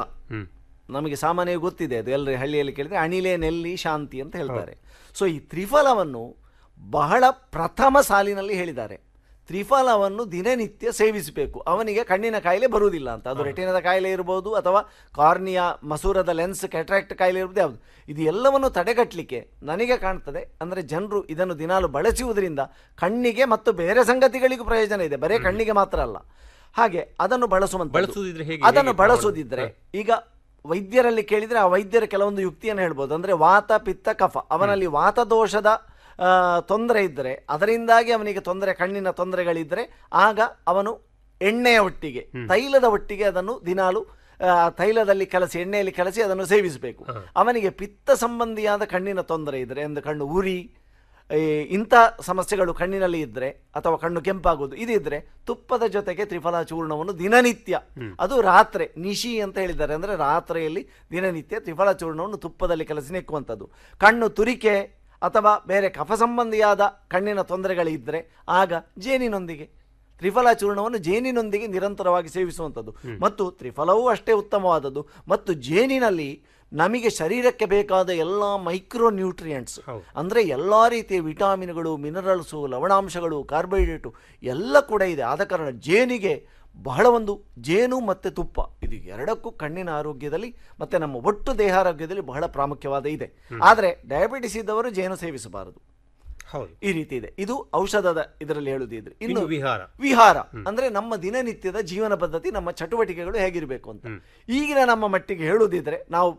ನಮಗೆ ಸಾಮಾನ್ಯವಾಗಿ ಗೊತ್ತಿದೆ ಅದು ಎಲ್ಲರ ಹಳ್ಳಿಯಲ್ಲಿ ಕೇಳಿದ್ರೆ ಅಣಿಲೆ ನೆಲ್ಲಿ ಶಾಂತಿ ಅಂತ ಹೇಳ್ತಾರೆ ಸೊ ಈ ತ್ರಿಫಲವನ್ನು ಬಹಳ ಪ್ರಥಮ ಸಾಲಿನಲ್ಲಿ ಹೇಳಿದ್ದಾರೆ ತ್ರಿಫಲವನ್ನು ದಿನನಿತ್ಯ ಸೇವಿಸಬೇಕು ಅವನಿಗೆ ಕಣ್ಣಿನ ಕಾಯಿಲೆ ಬರುವುದಿಲ್ಲ ಅಂತ ಅದು ರೆಟಿನದ ಕಾಯಿಲೆ ಇರ್ಬೋದು ಅಥವಾ ಕಾರ್ನಿಯಾ ಮಸೂರದ ಲೆನ್ಸ್ ಕೆಟ್ರಾಕ್ಟ್ ಕಾಯಿಲೆ ಇರ್ಬೋದು ಯಾವುದು ಇದು ಎಲ್ಲವನ್ನು ತಡೆಗಟ್ಟಲಿಕ್ಕೆ ನನಗೆ ಕಾಣ್ತದೆ ಅಂದರೆ ಜನರು ಇದನ್ನು ದಿನಾಲು ಬಳಸುವುದರಿಂದ ಕಣ್ಣಿಗೆ ಮತ್ತು ಬೇರೆ ಸಂಗತಿಗಳಿಗೂ ಪ್ರಯೋಜನ ಇದೆ ಬರೇ ಕಣ್ಣಿಗೆ ಮಾತ್ರ ಅಲ್ಲ ಹಾಗೆ ಅದನ್ನು ಬಳಸುವಂತ ಬಳಸುವುದಿದ್ರೆ ಹೇಗೆ? ಅದನ್ನು ಹೇಗೆ? ಬಳಸುವುದಿದ್ರೆ ಈಗ ವೈದ್ಯರಲ್ಲಿ ಕೇಳಿದ್ರೆ ಆ ವೈದ್ಯರ ಕೆಲವೊಂದು ಯುಕ್ತಿಯನ್ನು ಹೇಳ್ಬೋದು ಅಂದ್ರೆ ವಾತ ಪಿತ್ತ ಕಫ ಅವನಲ್ಲಿ ವಾತದೋಷದ ಆ, ತೊಂದರೆ ಇದ್ದರೆ ಅದರಿಂದಾಗಿ ಅವನಿಗೆ ತೊಂದರೆ ಕಣ್ಣಿನ ತೊಂದರೆಗಳಿದ್ದರೆ ಆಗ ಅವನು ಎಣ್ಣೆಯ ಒಟ್ಟಿಗೆ ತೈಲದ ಒಟ್ಟಿಗೆ ಅದನ್ನು ದಿನಾಲು ಆ, ತೈಲದಲ್ಲಿ ಕಲಸಿ ಎಣ್ಣೆಯಲ್ಲಿ ಕಲಸಿ ಅದನ್ನು ಸೇವಿಸಬೇಕು ಅವನಿಗೆ ಪಿತ್ತ ಸಂಬಂಧಿಯಾದ ಕಣ್ಣಿನ ತೊಂದರೆ ಇದ್ದರೆ ಎಂದು ಕಣ್ಣು ಉರಿ ಈ ಇಂಥ ಸಮಸ್ಯೆಗಳು ಕಣ್ಣಿನಲ್ಲಿ ಇದ್ದರೆ ಅಥವಾ ಕಣ್ಣು ಕೆಂಪಾಗುವುದು ಇದಿದ್ರೆ ತುಪ್ಪದ ಜೊತೆಗೆ ತ್ರಿಫಲ ಚೂರ್ಣವನ್ನು ದಿನನಿತ್ಯ ಅದು ರಾತ್ರಿ ನಿಶಿ ಅಂತ ಹೇಳಿದ್ದಾರೆ ಅಂದರೆ ರಾತ್ರಿಯಲ್ಲಿ ದಿನನಿತ್ಯ ತ್ರಿಫಲ ಚೂರ್ಣವನ್ನು ತುಪ್ಪದಲ್ಲಿ ಕಲಸಿ ನೆಕ್ಕುವಂಥದ್ದು ಕಣ್ಣು ತುರಿಕೆ ಅಥವಾ ಬೇರೆ ಕಫ ಸಂಬಂಧಿಯಾದ ಕಣ್ಣಿನ ತೊಂದರೆಗಳಿದ್ದರೆ ಆಗ ಜೇನಿನೊಂದಿಗೆ ತ್ರಿಫಲ ಚೂರ್ಣವನ್ನು ಜೇನಿನೊಂದಿಗೆ ನಿರಂತರವಾಗಿ ಸೇವಿಸುವಂಥದ್ದು ಮತ್ತು ತ್ರಿಫಲವೂ ಅಷ್ಟೇ ಉತ್ತಮವಾದದ್ದು ಮತ್ತು ಜೇನಿನಲ್ಲಿ ನಮಗೆ ಶರೀರಕ್ಕೆ ಬೇಕಾದ ಎಲ್ಲ ಮೈಕ್ರೋ ನ್ಯೂಟ್ರಿಯೆಂಟ್ಸ್ ಅಂದರೆ ಎಲ್ಲ ರೀತಿಯ ವಿಟಾಮಿನ್ಗಳು ಮಿನರಲ್ಸು ಲವಣಾಂಶಗಳು ಕಾರ್ಬೋಹೈಡ್ರೇಟು ಎಲ್ಲ ಕೂಡ ಇದೆ ಆದ ಕಾರಣ ಜೇನಿಗೆ ಬಹಳ ಒಂದು ಜೇನು ಮತ್ತು ತುಪ್ಪ ಇದು ಎರಡಕ್ಕೂ ಕಣ್ಣಿನ ಆರೋಗ್ಯದಲ್ಲಿ ಮತ್ತು ನಮ್ಮ ಒಟ್ಟು ದೇಹ ಆರೋಗ್ಯದಲ್ಲಿ ಬಹಳ ಪ್ರಾಮುಖ್ಯವಾದ ಇದೆ ಆದರೆ ಡಯಾಬಿಟಿಸ್ ಇದ್ದವರು ಜೇನು ಸೇವಿಸಬಾರದು ಹೌದು ಈ ರೀತಿ ಇದೆ ಇದು ಔಷಧದ ಇದರಲ್ಲಿ ಹೇಳುದಿದ್ರೆ ಇನ್ನು ವಿಹಾರ. ವಿಹಾರ ಅಂದ್ರೆ ನಮ್ಮ ದಿನನಿತ್ಯದ ಜೀವನ ಪದ್ಧತಿ ನಮ್ಮ ಚಟುವಟಿಕೆಗಳು ಹೇಗಿರಬೇಕು ಅಂತ ಈಗಿನ ನಮ್ಮ ಮಟ್ಟಿಗೆ ಹೇಳುದಿದ್ರೆ ನಾವು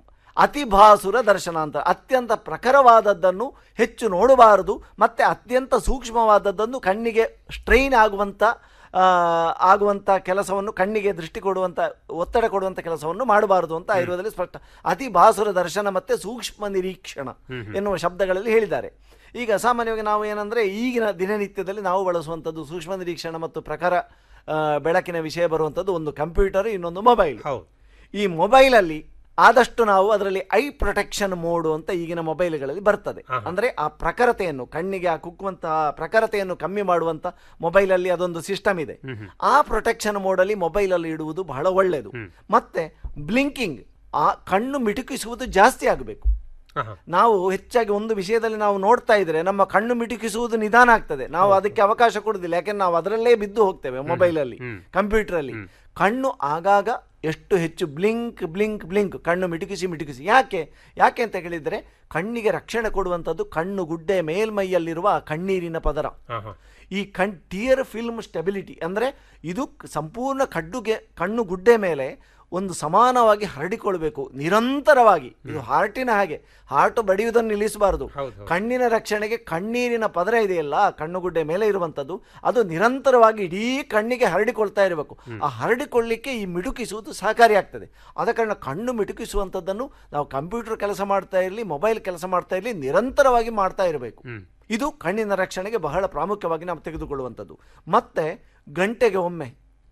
ಅತಿ ಭಾಸುರ ದರ್ಶನ ಅಂತ ಅತ್ಯಂತ ಪ್ರಖರವಾದದ್ದನ್ನು ಹೆಚ್ಚು ನೋಡಬಾರದು ಮತ್ತೆ ಅತ್ಯಂತ ಸೂಕ್ಷ್ಮವಾದದ್ದನ್ನು ಕಣ್ಣಿಗೆ ಸ್ಟ್ರೈನ್ ಆಗುವಂತ ಆ, ಆಗುವಂತ ಕೆಲಸವನ್ನು ಕಣ್ಣಿಗೆ ದೃಷ್ಟಿ ಕೊಡುವಂತ ಒತ್ತಡ ಕೊಡುವಂತ ಕೆಲಸವನ್ನು ಮಾಡಬಾರದು ಅಂತ ಆಯುರ್ವೇದದಲ್ಲಿ ಸ್ಪಷ್ಟ ಅತಿ ಭಾಸುರ ದರ್ಶನ ಮತ್ತೆ ಸೂಕ್ಷ್ಮ ನಿರೀಕ್ಷಣ ಎನ್ನುವ ಶಬ್ದಗಳಲ್ಲಿ ಹೇಳಿದ್ದಾರೆ ಈಗ ಸಾಮಾನ್ಯವಾಗಿ ನಾವು ಏನಂದ್ರೆ ಈಗಿನ ದಿನನಿತ್ಯದಲ್ಲಿ ನಾವು ಬಳಸುವಂಥದ್ದು ಸೂಕ್ಷ್ಮ ನಿರೀಕ್ಷಣ ಮತ್ತು ಪ್ರಖರ ಆ, ಬೆಳಕಿನ ವಿಷಯ ಬರುವಂಥದ್ದು ಒಂದು ಕಂಪ್ಯೂಟರ್ ಇನ್ನೊಂದು ಮೊಬೈಲ್ ಈ ಮೊಬೈಲಲ್ಲಿ ಆದಷ್ಟು ನಾವು ಅದರಲ್ಲಿ ಐ ಪ್ರೊಟೆಕ್ಷನ್ ಮೋಡು ಅಂತ ಈಗಿನ ಮೊಬೈಲ್ಗಳಲ್ಲಿ ಬರ್ತದೆ ಅಂದ್ರೆ ಆ ಪ್ರಖರತೆಯನ್ನು ಕಣ್ಣಿಗೆ ಆ ಕುಕ್ಕುವಂತಹ ಪ್ರಖರತೆಯನ್ನು ಕಮ್ಮಿ ಮಾಡುವಂತ ಮೊಬೈಲಲ್ಲಿ ಅದೊಂದು ಸಿಸ್ಟಮ್ ಇದೆ ಆ ಪ್ರೊಟೆಕ್ಷನ್ ಮೋಡಲ್ಲಿ ಮೊಬೈಲಲ್ಲಿ ಇಡುವುದು ಬಹಳ ಒಳ್ಳೆಯದು ಮತ್ತೆ ಬ್ಲಿಂಕಿಂಗ್ ಆ ಕಣ್ಣು ಮಿಟುಕಿಸುವುದು ಜಾಸ್ತಿ ಆಗಬೇಕು ನಾವು ಹೆಚ್ಚಾಗಿ ಒಂದು ವಿಷಯದಲ್ಲಿ ನಾವು ನೋಡ್ತಾ ಇದ್ರೆ ನಮ್ಮ ಕಣ್ಣು ಮಿಟುಕಿಸುವುದು ನಿಧಾನ ಆಗ್ತದೆ ನಾವು ಅದಕ್ಕೆ ಅವಕಾಶ ಕೊಡುದಿಲ್ಲ ಯಾಕೆಂದ್ರೆ ನಾವು ಅದರಲ್ಲೇ ಬಿದ್ದು ಹೋಗ್ತೇವೆ ಮೊಬೈಲಲ್ಲಿ ಕಂಪ್ಯೂಟರಲ್ಲಿ ಕಣ್ಣು ಆಗಾಗ ಎಷ್ಟು ಹೆಚ್ಚು ಬ್ಲಿಂಕ್ ಬ್ಲಿಂಕ್ ಬ್ಲಿಂಕ್ ಕಣ್ಣು ಮಿಟುಕಿಸಿ ಮಿಟುಕಿಸಿ ಯಾಕೆ ಯಾಕೆ ಅಂತ ಹೇಳಿದ್ರೆ ಕಣ್ಣಿಗೆ ರಕ್ಷಣೆ ಕೊಡುವಂಥದ್ದು ಕಣ್ಣು ಗುಡ್ಡೆ ಮೇಲ್ಮೈಯಲ್ಲಿರುವ ಆ ಕಣ್ಣೀರಿನ ಪದರ ಈ ಕಣ್ ಟಿಯರ್ ಫಿಲ್ಮ್ ಸ್ಟೆಬಿಲಿಟಿ ಅಂದರೆ ಇದು ಸಂಪೂರ್ಣ ಕಡ್ಡುಗೆ ಕಣ್ಣು ಗುಡ್ಡೆ ಮೇಲೆ ಒಂದು ಸಮಾನವಾಗಿ ಹರಡಿಕೊಳ್ಬೇಕು ನಿರಂತರವಾಗಿ ಇದು ಹಾರ್ಟಿನ ಹಾಗೆ ಹಾರ್ಟ್ ಬಡಿಯುವುದನ್ನು ನಿಲ್ಲಿಸಬಾರದು ಕಣ್ಣಿನ ರಕ್ಷಣೆಗೆ ಕಣ್ಣೀರಿನ ಪದರ ಇದೆಯಲ್ಲ ಕಣ್ಣುಗುಡ್ಡೆ ಮೇಲೆ ಇರುವಂಥದ್ದು ಅದು ನಿರಂತರವಾಗಿ ಇಡೀ ಕಣ್ಣಿಗೆ ಹರಡಿಕೊಳ್ತಾ ಇರಬೇಕು ಆ ಹರಡಿಕೊಳ್ಳಿಕ್ಕೆ ಈ ಮಿಟುಕಿಸುವುದು ಸಹಕಾರಿಯಾಗ್ತದೆ ಆದ ಕಾರಣ ಕಣ್ಣು ಮಿಟುಕಿಸುವಂಥದ್ದನ್ನು ನಾವು ಕಂಪ್ಯೂಟರ್ ಕೆಲಸ ಮಾಡ್ತಾ ಇರಲಿ ಮೊಬೈಲ್ ಕೆಲಸ ಮಾಡ್ತಾ ಇರಲಿ ನಿರಂತರವಾಗಿ ಮಾಡ್ತಾ ಇರಬೇಕು ಇದು ಕಣ್ಣಿನ ರಕ್ಷಣೆಗೆ ಬಹಳ ಪ್ರಾಮುಖ್ಯವಾಗಿ ನಾವು ತೆಗೆದುಕೊಳ್ಳುವಂಥದ್ದು ಮತ್ತೆ ಗಂಟೆಗೆ ಒಮ್ಮೆ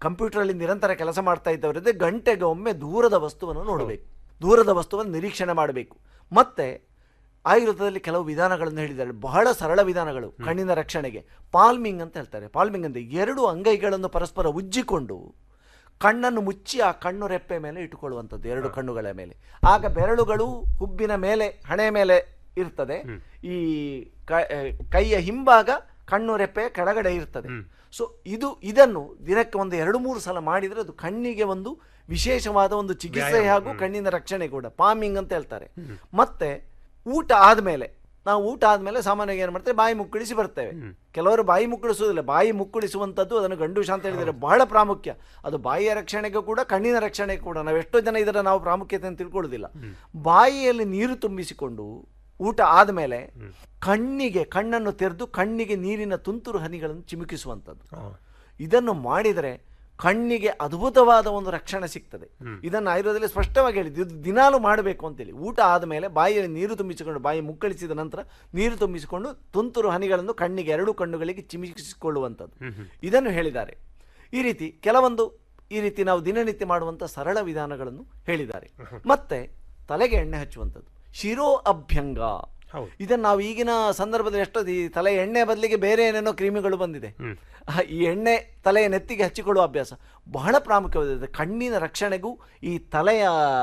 ಕಂಪ್ಯೂಟರಲ್ಲಿ ನಿರಂತರ ಕೆಲಸ ಮಾಡ್ತಾ ಇದ್ದವರಿದ್ರೆ ಗಂಟೆಗೆ ಒಮ್ಮೆ ದೂರದ ವಸ್ತುವನ್ನು ನೋಡಬೇಕು ದೂರದ ವಸ್ತುವನ್ನು ನಿರೀಕ್ಷಣೆ ಮಾಡಬೇಕು ಮತ್ತೆ ಆಯುರ್ವೇದದಲ್ಲಿ ಕೆಲವು ವಿಧಾನಗಳನ್ನು ಹೇಳಿದ್ದಾರೆ ಬಹಳ ಸರಳ ವಿಧಾನಗಳು ಕಣ್ಣಿನ ರಕ್ಷಣೆಗೆ ಪಾಲ್ಮಿಂಗ್ ಅಂತ ಹೇಳ್ತಾರೆ ಪಾಲ್ಮಿಂಗ್ ಅಂದರೆ ಎರಡು ಅಂಗೈಗಳನ್ನು ಪರಸ್ಪರ ಉಜ್ಜಿಕೊಂಡು ಕಣ್ಣನ್ನು ಮುಚ್ಚಿ ಆ ಕಣ್ಣು ರೆಪ್ಪೆ ಮೇಲೆ ಇಟ್ಟುಕೊಳ್ಳುವಂಥದ್ದು ಎರಡು ಕಣ್ಣುಗಳ ಮೇಲೆ ಆಗ ಬೆರಳುಗಳು ಹುಬ್ಬಿನ ಮೇಲೆ ಹಣೆ ಮೇಲೆ ಇರ್ತದೆ ಈ ಕ- ಆ, ಕೈಯ ಹಿಂಭಾಗ ಕಣ್ಣು ರೆಪ್ಪೆ ಕೆಳಗಡೆ ಇರ್ತದೆ ಸೊ ಇದು ಇದನ್ನು ದಿನಕ್ಕೆ ಒಂದು ಎರಡು ಮೂರು ಸಲ ಮಾಡಿದರೆ ಅದು ಕಣ್ಣಿಗೆ ಒಂದು ವಿಶೇಷವಾದ ಒಂದು ಚಿಕಿತ್ಸೆ ಹಾಗೂ ಕಣ್ಣಿನ ರಕ್ಷಣೆ ಕೂಡ ಪಾಮಿಂಗ್ ಅಂತ ಹೇಳ್ತಾರೆ ಮತ್ತೆ ಊಟ ಆದಮೇಲೆ ನಾವು ಊಟ ಆದಮೇಲೆ ಸಾಮಾನ್ಯವಾಗಿ ಏನು ಮಾಡ್ತೇವೆ ಬಾಯಿ ಮುಕ್ಕಳಿಸಿ ಬರ್ತೇವೆ ಕೆಲವರು ಬಾಯಿ ಮುಕ್ಕಳಿಸುವುದಿಲ್ಲ ಬಾಯಿ ಮುಕ್ಕಳಿಸುವಂಥದ್ದು ಅದನ್ನು ಗಂಡುಷ ಅಂತ ಹೇಳಿದರೆ ಬಹಳ ಪ್ರಾಮುಖ್ಯ ಅದು ಬಾಯಿಯ ರಕ್ಷಣೆಗೂ ಕೂಡ ಕಣ್ಣಿನ ರಕ್ಷಣೆಗೆ ಕೂಡ ನಾವು ಎಷ್ಟೋ ಜನ ಇದರ ನಾವು ಪ್ರಾಮುಖ್ಯತೆಯನ್ನು ತಿಳ್ಕೊಳ್ಳೋದಿಲ್ಲ ಬಾಯಿಯಲ್ಲಿ ನೀರು ತುಂಬಿಸಿಕೊಂಡು ಊಟ ಆದಮೇಲೆ ಕಣ್ಣಿಗೆ ಕಣ್ಣನ್ನು ತೆರೆದು ಕಣ್ಣಿಗೆ ನೀರಿನ ತುಂತುರು ಹನಿಗಳನ್ನು ಚಿಮುಕಿಸುವಂಥದ್ದು ಇದನ್ನು ಮಾಡಿದರೆ ಕಣ್ಣಿಗೆ ಅದ್ಭುತವಾದ ಒಂದು ರಕ್ಷಣೆ ಸಿಗ್ತದೆ ಇದನ್ನು ಆಯುರ್ವೇದದಲ್ಲಿ ಸ್ಪಷ್ಟವಾಗಿ ಹೇಳಿದ್ದು ಇದು ದಿನಾಲು ಮಾಡಬೇಕು ಅಂತೇಳಿ ಊಟ ಆದಮೇಲೆ ಬಾಯಿಯಲ್ಲಿ ನೀರು ತುಂಬಿಸಿಕೊಂಡು ಬಾಯಿ ಮುಕ್ಕಳಿಸಿದ ನಂತರ ನೀರು ತುಂಬಿಸಿಕೊಂಡು ತುಂತುರು ಹನಿಗಳನ್ನು ಕಣ್ಣಿಗೆ ಎರಡು ಕಣ್ಣುಗಳಿಗೆ ಚಿಮುಕಿಸಿಕೊಳ್ಳುವಂಥದ್ದು ಇದನ್ನು ಹೇಳಿದ್ದಾರೆ ಈ ರೀತಿ ಕೆಲವೊಂದು ಈ ರೀತಿ ನಾವು ದಿನನಿತ್ಯ ಮಾಡುವಂಥ ಸರಳ ವಿಧಾನಗಳನ್ನು ಹೇಳಿದ್ದಾರೆ ಮತ್ತೆ ತಲೆಗೆ ಎಣ್ಣೆ ಹಚ್ಚುವಂಥದ್ದು ಶಿರೋ ಅಭ್ಯಂಗ ಇದನ್ನು ನಾವು ಈಗಿನ ಸಂದರ್ಭದಲ್ಲಿ ಎಷ್ಟೋ ಈ ತಲೆ ಎಣ್ಣೆ ಬದಲಿಗೆ ಬೇರೆ ಏನೇನೋ ಕ್ರಿಮಿಗಳು ಬಂದಿದೆ ಆ, ಈ ಎಣ್ಣೆ ತಲೆಯ ನೆತ್ತಿಗೆ ಹಚ್ಚಿಕೊಳ್ಳುವ ಅಭ್ಯಾಸ ಬಹಳ ಪ್ರಾಮುಖ್ಯವಾಗಿದೆ ಕಣ್ಣಿನ ರಕ್ಷಣೆಗೂ ಈ ತಲೆಯ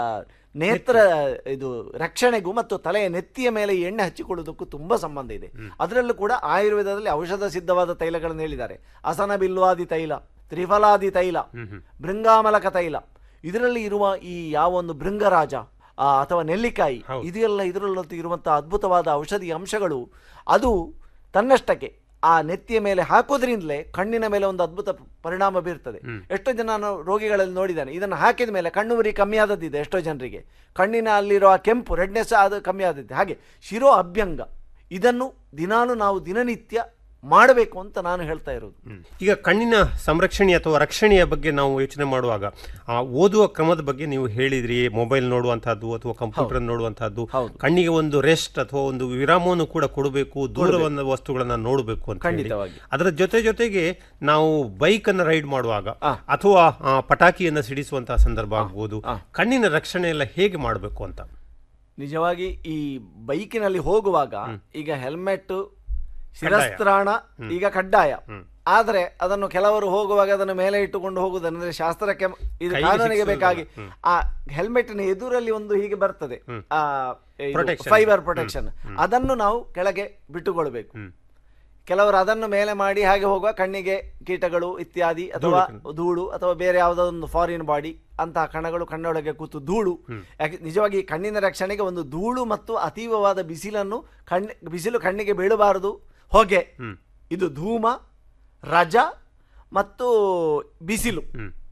ನೇತ್ರ ಇದು ರಕ್ಷಣೆಗೂ ಮತ್ತು ತಲೆಯ ನೆತ್ತಿಯ ಮೇಲೆ ಈ ಎಣ್ಣೆ ಹಚ್ಚಿಕೊಳ್ಳುವುದಕ್ಕೂ ತುಂಬ ಸಂಬಂಧ ಇದೆ ಅದರಲ್ಲೂ ಕೂಡ ಆಯುರ್ವೇದದಲ್ಲಿ ಔಷಧ ಸಿದ್ಧವಾದ ತೈಲಗಳನ್ನು ಹೇಳಿದ್ದಾರೆ ಅಸನ ಬಿಲ್ವಾದಿ ತೈಲ ತ್ರಿಫಲಾದಿ ತೈಲ ಭೃಂಗಾಮಲಕ ತೈಲ ಇದರಲ್ಲಿ ಇರುವ ಈ ಯಾವ ಒಂದು ಭೃಂಗರಾಜ ಆ, ಅಥವಾ ನೆಲ್ಲಿಕಾಯಿ ಇದೆಲ್ಲ ಇದರಲ್ಲಂತೂ ಇರುವಂತಹ ಅದ್ಭುತವಾದ ಔಷಧಿ ಅಂಶಗಳು ಅದು ತನ್ನಷ್ಟಕ್ಕೆ ಆ ನೆತ್ತಿಯ ಮೇಲೆ ಹಾಕೋದ್ರಿಂದಲೇ ಕಣ್ಣಿನ ಮೇಲೆ ಒಂದು ಅದ್ಭುತ ಪರಿಣಾಮ ಬೀರ್ತದೆ ಎಷ್ಟೋ ಜನ ನಾನು ರೋಗಿಗಳಲ್ಲಿ ನೋಡಿದ್ದಾನೆ ಇದನ್ನು ಹಾಕಿದ ಮೇಲೆ ಕಣ್ಣು ಉರಿ ಕಮ್ಮಿ ಆದದ್ದಿದೆ ಎಷ್ಟೋ ಜನರಿಗೆ ಕಣ್ಣಿನ ಅಲ್ಲಿರೋ ಆ ಕೆಂಪು ರೆಡ್ನೆಸ್ ಅದು ಕಮ್ಮಿ ಆದದ್ದೆ ಹಾಗೆ ಶಿರೋ ಅಭ್ಯಂಗ ಇದನ್ನು ದಿನಾಲು ನಾವು ದಿನನಿತ್ಯ ಮಾಡಬೇಕು ಅಂತ ನಾನು ಹೇಳ್ತಾ ಇರೋದು ಈಗ ಕಣ್ಣಿನ ಸಂರಕ್ಷಣೆ ಅಥವಾ ರಕ್ಷಣೆಯ ಬಗ್ಗೆ ನಾವು ಯೋಚನೆ ಮಾಡುವಾಗ ಆ ಓದುವ ಕ್ರಮದ ಬಗ್ಗೆ ನೀವು ಹೇಳಿದ್ರಿ ಮೊಬೈಲ್ ನೋಡುವಂತಹದ್ದು ಅಥವಾ ಕಂಪ್ಯೂಟರ್ ನೋಡುವಂತಹದ್ದು ಕಣ್ಣಿಗೆ ಒಂದು ರೆಸ್ಟ್ ಅಥವಾ ಒಂದು ವಿರಾಮವನ್ನು ಕೂಡ ಕೊಡಬೇಕು ದೂರವನ್ನ ವಸ್ತುಗಳನ್ನ ನೋಡಬೇಕು ಅಂತ ಹೇಳಿ. ಖಂಡಿತವಾಗಿ. ಅದರ ಜೊತೆ ಜೊತೆಗೆ ನಾವು ಬೈಕ್ ಅನ್ನ ರೈಡ್ ಮಾಡುವಾಗ ಅಥವಾ ಆ, ಪಟಾಕಿಯನ್ನ ಸಿಡಿಸುವಂತಹ ಸಂದರ್ಭ ಆಗ್ಬೋದು ಕಣ್ಣಿನ ರಕ್ಷಣೆ ಎಲ್ಲ ಹೇಗೆ ಮಾಡಬೇಕು ಅಂತ ನಿಜವಾಗಿ ಈ ಬೈಕಿನಲ್ಲಿ ಹೋಗುವಾಗ ಈಗ ಹೆಲ್ಮೆಟ್ ಶಿರಸ್ತ್ರಾಣ ಈಗ ಕಡ್ಡಾಯ ಆದರೆ ಅದನ್ನು ಕೆಲವರು ಹೋಗುವಾಗ ಅದನ್ನು ಮೇಲೆ ಇಟ್ಟುಕೊಂಡು ಹೋಗುವುದಂದ್ರೆ ಶಾಸ್ತ್ರಕ್ಕೆ ಇದು ಕೈಗೆ ಕಾನೂನಿಗೆ ಸಿಕ್ಕಿಸುವುದಲ್ಲ. ಬೇಕಾಗಿ ಆ ಹೆಲ್ಮೆಟ್ನ ಎದುರಲ್ಲಿ ಒಂದು ಹೀಗೆ ಬರ್ತದೆ ಆ Protection. ಫೈಬರ್ ಪ್ರೊಟೆಕ್ಷನ್ ಅದನ್ನು ನಾವು ಕೆಳಗೆ ಬಿಟ್ಟುಕೊಳ್ಬೇಕು ಕೆಲವರು ಅದನ್ನು ಮೇಲೆ ಮಾಡಿ ಹಾಗೆ ಹೋಗುವ ಕಣ್ಣಿಗೆ ಕೀಟಗಳು ಇತ್ಯಾದಿ ಅಥವಾ ಧೂಳು ಅಥವಾ ಬೇರೆ ಯಾವುದೋ ಒಂದು ಫಾರಿನ್ ಬಾಡಿ ಅಂತಹ ಕಣಗಳು ಕಣ್ಣೊಳಗೆ ಕೂತು ಧೂಳು ಯಾಕೆ ನಿಜವಾಗಿ ಈ ಕಣ್ಣಿನ ರಕ್ಷಣೆಗೆ ಒಂದು ಧೂಳು ಮತ್ತು ಅತೀವವಾದ ಬಿಸಿಲನ್ನು ಕಣ್ಣಿ ಬಿಸಿಲು ಕಣ್ಣಿಗೆ ಬೀಳಬಾರದು ಹೊಗೆ ಇದು ಧೂಮ ರಜ ಮತ್ತು ಬಿಸಿಲು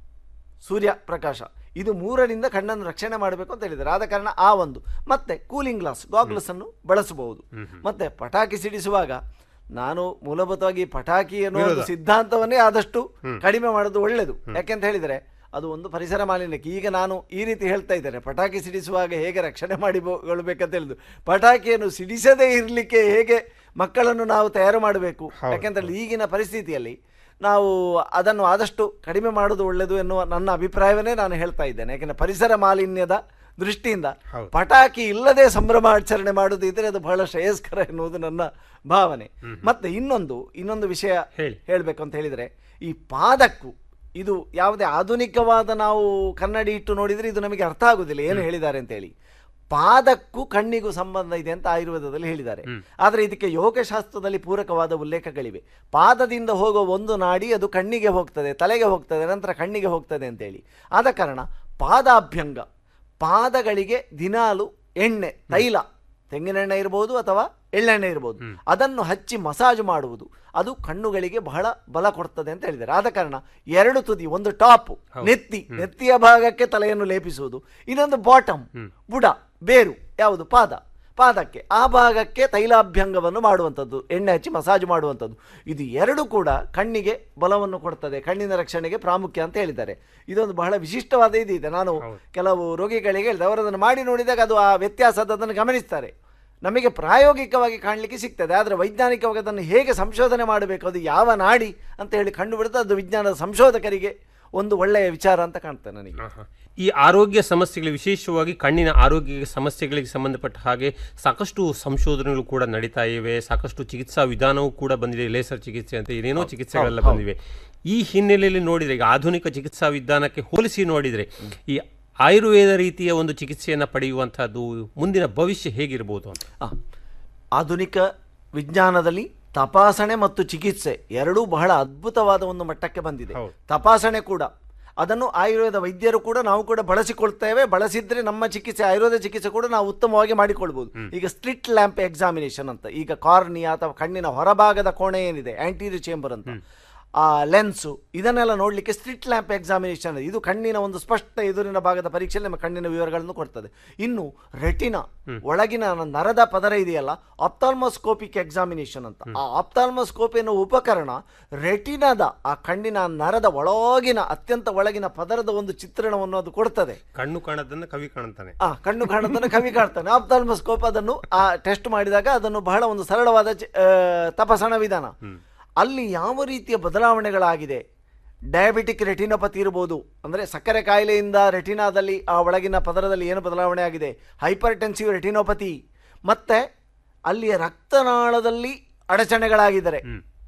ಸೂರ್ಯ ಪ್ರಕಾಶ ಇದು ಮೂರರಿಂದ ಕಣ್ಣನ್ನು ರಕ್ಷಣೆ ಮಾಡಬೇಕು ಅಂತ ಹೇಳಿದ್ದಾರೆ ಆದ ಕಾರಣ ಆ ಒಂದು ಮತ್ತೆ ಕೂಲಿಂಗ್ ಗ್ಲಾಸ್ ಗಾಗ್ಲಸ್ ಅನ್ನು ಬಳಸಬಹುದು ಮತ್ತೆ ಪಟಾಕಿ ಸಿಡಿಸುವಾಗ ನಾನು ಮೂಲಭೂತವಾಗಿ ಪಟಾಕಿ ಅನ್ನೋ ಒಂದು ವಿರೋಧ. ಸಿದ್ಧಾಂತವನ್ನೇ ಆದಷ್ಟು ಕಡಿಮೆ ಮಾಡೋದು ಒಳ್ಳೆಯದು ಯಾಕೆಂತ ಹೇಳಿದರೆ ಅದು ಒಂದು ಪರಿಸರ ಮಾಲಿನ್ಯಕ್ಕೆ ಈಗ ನಾನು ಈ ರೀತಿ ಹೇಳ್ತಾ ಇದ್ದೇನೆ ಪಟಾಕಿ ಸಿಡಿಸುವಾಗ ಹೇಗೆ ರಕ್ಷಣೆ ಮಾಡಿಕೊಳ್ಳಬೇಕಂತ ಹೇಳಿದ್ದು ಪಟಾಕಿಯನ್ನು ಸಿಡಿಸದೇ ಇರಲಿಕ್ಕೆ ಹೇಗೆ ಮಕ್ಕಳನ್ನು ನಾವು ತಯಾರು ಮಾಡಬೇಕು ಯಾಕೆಂತ ಹೇಳಿದ್ರೆ ಈಗಿನ ಪರಿಸ್ಥಿತಿಯಲ್ಲಿ ನಾವು ಅದನ್ನು ಆದಷ್ಟು ಕಡಿಮೆ ಮಾಡೋದು ಒಳ್ಳೆಯದು ಎನ್ನುವ ನನ್ನ ಅಭಿಪ್ರಾಯವನ್ನೇ ನಾನು ಹೇಳ್ತಾ ಇದ್ದೇನೆ ಯಾಕೆಂದರೆ ಪರಿಸರ ಮಾಲಿನ್ಯದ ದೃಷ್ಟಿಯಿಂದ ಪಟಾಕಿ ಇಲ್ಲದೆ ಸಂಭ್ರಮಾಚರಣೆ ಮಾಡುವುದು ಇದ್ರೆ ಅದು ಬಹಳ ಶ್ರೇಯಸ್ಕರ ಎನ್ನುವುದು ನನ್ನ ಭಾವನೆ ಮತ್ತೆ ಇನ್ನೊಂದು ಇನ್ನೊಂದು ವಿಷಯ ಹೇಳಬೇಕು ಅಂತ ಹೇಳಿದರೆ ಈ ಪಾದಕ್ಕೂ ಇದು ಯಾವುದೇ ಆಧುನಿಕವಾದ ನಾವು ಕನ್ನಡಿ ಇಟ್ಟು ನೋಡಿದರೆ ಇದು ನಮಗೆ ಅರ್ಥ ಆಗುದಿಲ್ಲ ಏನು ಹೇಳಿದ್ದಾರೆ ಅಂತ ಹೇಳಿ ಪಾದಕ್ಕೂ ಕಣ್ಣಿಗೂ ಸಂಬಂಧ ಇದೆ ಅಂತ ಆಯುರ್ವೇದದಲ್ಲಿ ಹೇಳಿದ್ದಾರೆ ಆದರೆ ಇದಕ್ಕೆ ಯೋಗಶಾಸ್ತ್ರದಲ್ಲಿ ಪೂರಕವಾದ ಉಲ್ಲೇಖಗಳಿವೆ ಪಾದದಿಂದ ಹೋಗುವ ಒಂದು ನಾಡಿ ಅದು ಕಣ್ಣಿಗೆ ಹೋಗ್ತದೆ ತಲೆಗೆ ಹೋಗ್ತದೆ ನಂತರ ಕಣ್ಣಿಗೆ ಹೋಗ್ತದೆ ಅಂತೇಳಿ ಆದ ಕಾರಣ ಪಾದಾಭ್ಯಂಗ ಪಾದಗಳಿಗೆ ದಿನಾಲು ಎಣ್ಣೆ ತೈಲ ತೆಂಗಿನೆಣ್ಣೆ ಇರ್ಬೋದು ಅಥವಾ ಎಳ್ಳೆಣ್ಣೆ ಇರ್ಬೋದು ಅದನ್ನು ಹಚ್ಚಿ ಮಸಾಜ್ ಮಾಡುವುದು ಅದು ಕಣ್ಣುಗಳಿಗೆ ಬಹಳ ಬಲ ಕೊಡ್ತದೆ ಅಂತ ಹೇಳಿದ್ದಾರೆ ಆದ ಕಾರಣ ಎರಡು ತುದಿ ಒಂದು ಟಾಪ್ ನೆತ್ತಿ ನೆತ್ತಿಯ ಭಾಗಕ್ಕೆ ತಲೆಯನ್ನು ಲೇಪಿಸುವುದು ಇನ್ನೊಂದು ಬಾಟಮ್ ಬುಡ ಬೇರು ಯಾವುದು ಪಾದ ಪಾದಕ್ಕೆ ಆ ಭಾಗಕ್ಕೆ ತೈಲಾಭ್ಯಂಗವನ್ನು ಮಾಡುವಂಥದ್ದು ಎಣ್ಣೆ ಹಚ್ಚಿ ಮಸಾಜ್ ಮಾಡುವಂಥದ್ದು ಇದು ಎರಡು ಕೂಡ ಕಣ್ಣಿಗೆ ಬಲವನ್ನು ಕೊಡ್ತದೆ ಕಣ್ಣಿನ ರಕ್ಷಣೆಗೆ ಪ್ರಾಮುಖ್ಯ ಅಂತ ಹೇಳಿದ್ದಾರೆ ಇದೊಂದು ಬಹಳ ವಿಶಿಷ್ಟವಾದ ಇದಿದೆ ನಾನು ಕೆಲವು ರೋಗಿಗಳಿಗೆ ಹೇಳಿದೆ ಅವರು ಅದನ್ನು ಮಾಡಿ ನೋಡಿದಾಗ ಅದು ಆ ವ್ಯತ್ಯಾಸದ ಅದನ್ನು ಗಮನಿಸ್ತಾರೆ ನಮಗೆ ಪ್ರಾಯೋಗಿಕವಾಗಿ ಕಾಣಲಿಕ್ಕೆ ಸಿಗ್ತದೆ ಆದರೆ ವೈಜ್ಞಾನಿಕವಾಗಿ ಅದನ್ನು ಹೇಗೆ ಸಂಶೋಧನೆ ಮಾಡಬೇಕು ಅದು ಯಾವ ನಾಡಿ ಅಂತ ಹೇಳಿ ಕಂಡುಬಿಡುತ್ತೆ ಅದು ವಿಜ್ಞಾನದ ಸಂಶೋಧಕರಿಗೆ ಒಂದು ಒಳ್ಳೆಯ ವಿಚಾರ ಅಂತ ಕಾಣ್ತದೆ ನನಗೆ ಈ ಆರೋಗ್ಯ ಸಮಸ್ಯೆಗಳು ವಿಶೇಷವಾಗಿ ಕಣ್ಣಿನ ಆರೋಗ್ಯ ಸಮಸ್ಯೆಗಳಿಗೆ ಸಂಬಂಧಪಟ್ಟ ಹಾಗೆ ಸಾಕಷ್ಟು ಸಂಶೋಧನೆಗಳು ಕೂಡ ನಡೀತಾ ಇವೆ ಸಾಕಷ್ಟು ಚಿಕಿತ್ಸಾ ವಿಧಾನವೂ ಕೂಡ ಬಂದಿದೆ ಲೇಸರ್ ಚಿಕಿತ್ಸೆ ಅಂತ ಏನೇನೋ ಹೌದು, ಚಿಕಿತ್ಸೆಗಳೆಲ್ಲ ಹೌದು, ಬಂದಿವೆ ಈ ಹಿನ್ನೆಲೆಯಲ್ಲಿ ನೋಡಿದರೆ ಈಗ ಆಧುನಿಕ ಚಿಕಿತ್ಸಾ ವಿಧಾನಕ್ಕೆ ಹೋಲಿಸಿ ನೋಡಿದರೆ ಈ ಆಯುರ್ವೇದ ರೀತಿಯ ಒಂದು ಚಿಕಿತ್ಸೆಯನ್ನು ಪಡೆಯುವಂತಹದ್ದು ಮುಂದಿನ ಭವಿಷ್ಯ ಹೇಗಿರ್ಬೋದು ಅಂತ ಆಧುನಿಕ ವಿಜ್ಞಾನದಲ್ಲಿ ತಪಾಸಣೆ ಮತ್ತು ಚಿಕಿತ್ಸೆ ಎರಡೂ ಬಹಳ ಅದ್ಭುತವಾದ ಒಂದು ಮಟ್ಟಕ್ಕೆ ಬಂದಿದೆ ತಪಾಸಣೆ ಕೂಡ ಅದನ್ನು ಆಯುರ್ವೇದ ವೈದ್ಯರು ಕೂಡ ನಾವು ಕೂಡ ಬಳಸಿಕೊಳ್ತೇವೆ ಬಳಸಿದ್ರೆ ನಮ್ಮ ಚಿಕಿತ್ಸೆ ಆಯುರ್ವೇದ ಚಿಕಿತ್ಸೆ ಕೂಡ ನಾವು ಉತ್ತಮವಾಗಿ ಮಾಡಿಕೊಳ್ಬಹುದು ಈಗ ಸ್ಟ್ರಿಟ್ ಲ್ಯಾಂಪ್ ಎಕ್ಸಾಮಿನೇಷನ್ ಅಂತ ಈಗ ಕಾರ್ನಿಯಾ ಅಥವಾ ಕಣ್ಣಿನ ಹೊರಭಾಗದ ಕೋಣೆ ಏನಿದೆ ಆಂಟೀರಿಯರ್ ಚೇಂಬರ್ ಅಂತ ಆ ಲೆನ್ಸು ಇದನ್ನೆಲ್ಲ ನೋಡಲಿಕ್ಕೆ ಸ್ಟ್ರಿಟ್ ಲ್ಯಾಂಪ್ ಎಕ್ಸಾಮಿನೇಷನ್ ಇದು ಕಣ್ಣಿನ ಒಂದು ಸ್ಪಷ್ಟ ಎದುರಿನ ಭಾಗದ ಪರೀಕ್ಷೆಯಲ್ಲಿ ನಮ್ಮ ಕಣ್ಣಿನ ವಿವರಗಳನ್ನು ಕೊಡ್ತದೆ ಇನ್ನು ರೆಟಿನಾ ಒಳಗಿನ ನರದ ಪದರ ಇದೆಯಲ್ಲ ಆಪ್ತಾಲ್ಮೋಸ್ಕೋಪಿಕ್ ಎಕ್ಸಾಮಿನೇಷನ್ ಅಂತ ಆ ಆಪ್ತಾಲ್ಮೋಸ್ಕೋಪ್ ಎನ್ನುವ ಉಪಕರಣ ರೆಟಿನಾದ ಆ ಕಣ್ಣಿನ ನರದ ಒಳಗಿನ ಅತ್ಯಂತ ಒಳಗಿನ ಪದರದ ಒಂದು ಚಿತ್ರಣವನ್ನು ಅದು ಕೊಡ್ತದೆ ಕಣ್ಣು ಕಾಣದನ್ನ ಕವಿ ಕಾಣ್ತಾನೆ ಆ ಕಣ್ಣು ಕಾಣೋದನ್ನು ಕವಿ ಕಾಡ್ತಾನೆ ಆಪ್ತಾಲ್ಮೋಸ್ಕೋಪ್ ಅದನ್ನು ಆ ಟೆಸ್ಟ್ ಮಾಡಿದಾಗ ಅದನ್ನು ಬಹಳ ಒಂದು ಸರಳವಾದ ಚಿ- ಆ, ತಪಾಸಣಾ ವಿಧಾನ ಅಲ್ಲಿ ಯಾವ ರೀತಿಯ ಬದಲಾವಣೆಗಳಾಗಿದೆ ಡಯಾಬಿಟಿಕ್ ರೆಟಿನೋಪತಿ ಇರ್ಬೋದು ಅಂದರೆ ಸಕ್ಕರೆ ಕಾಯಿಲೆಯಿಂದ ರೆಟಿನಾದಲ್ಲಿ ಆ ಒಳಗಿನ ಪದರದಲ್ಲಿ ಏನು ಬದಲಾವಣೆ ಆಗಿದೆ ಹೈಪರ್ ಟೆನ್ಸಿವ್ ರೆಟಿನೋಪತಿ ಮತ್ತೆ ಅಲ್ಲಿಯ ರಕ್ತನಾಳದಲ್ಲಿ ಅಡಚಣೆಗಳಾಗಿದ್ದಾರೆ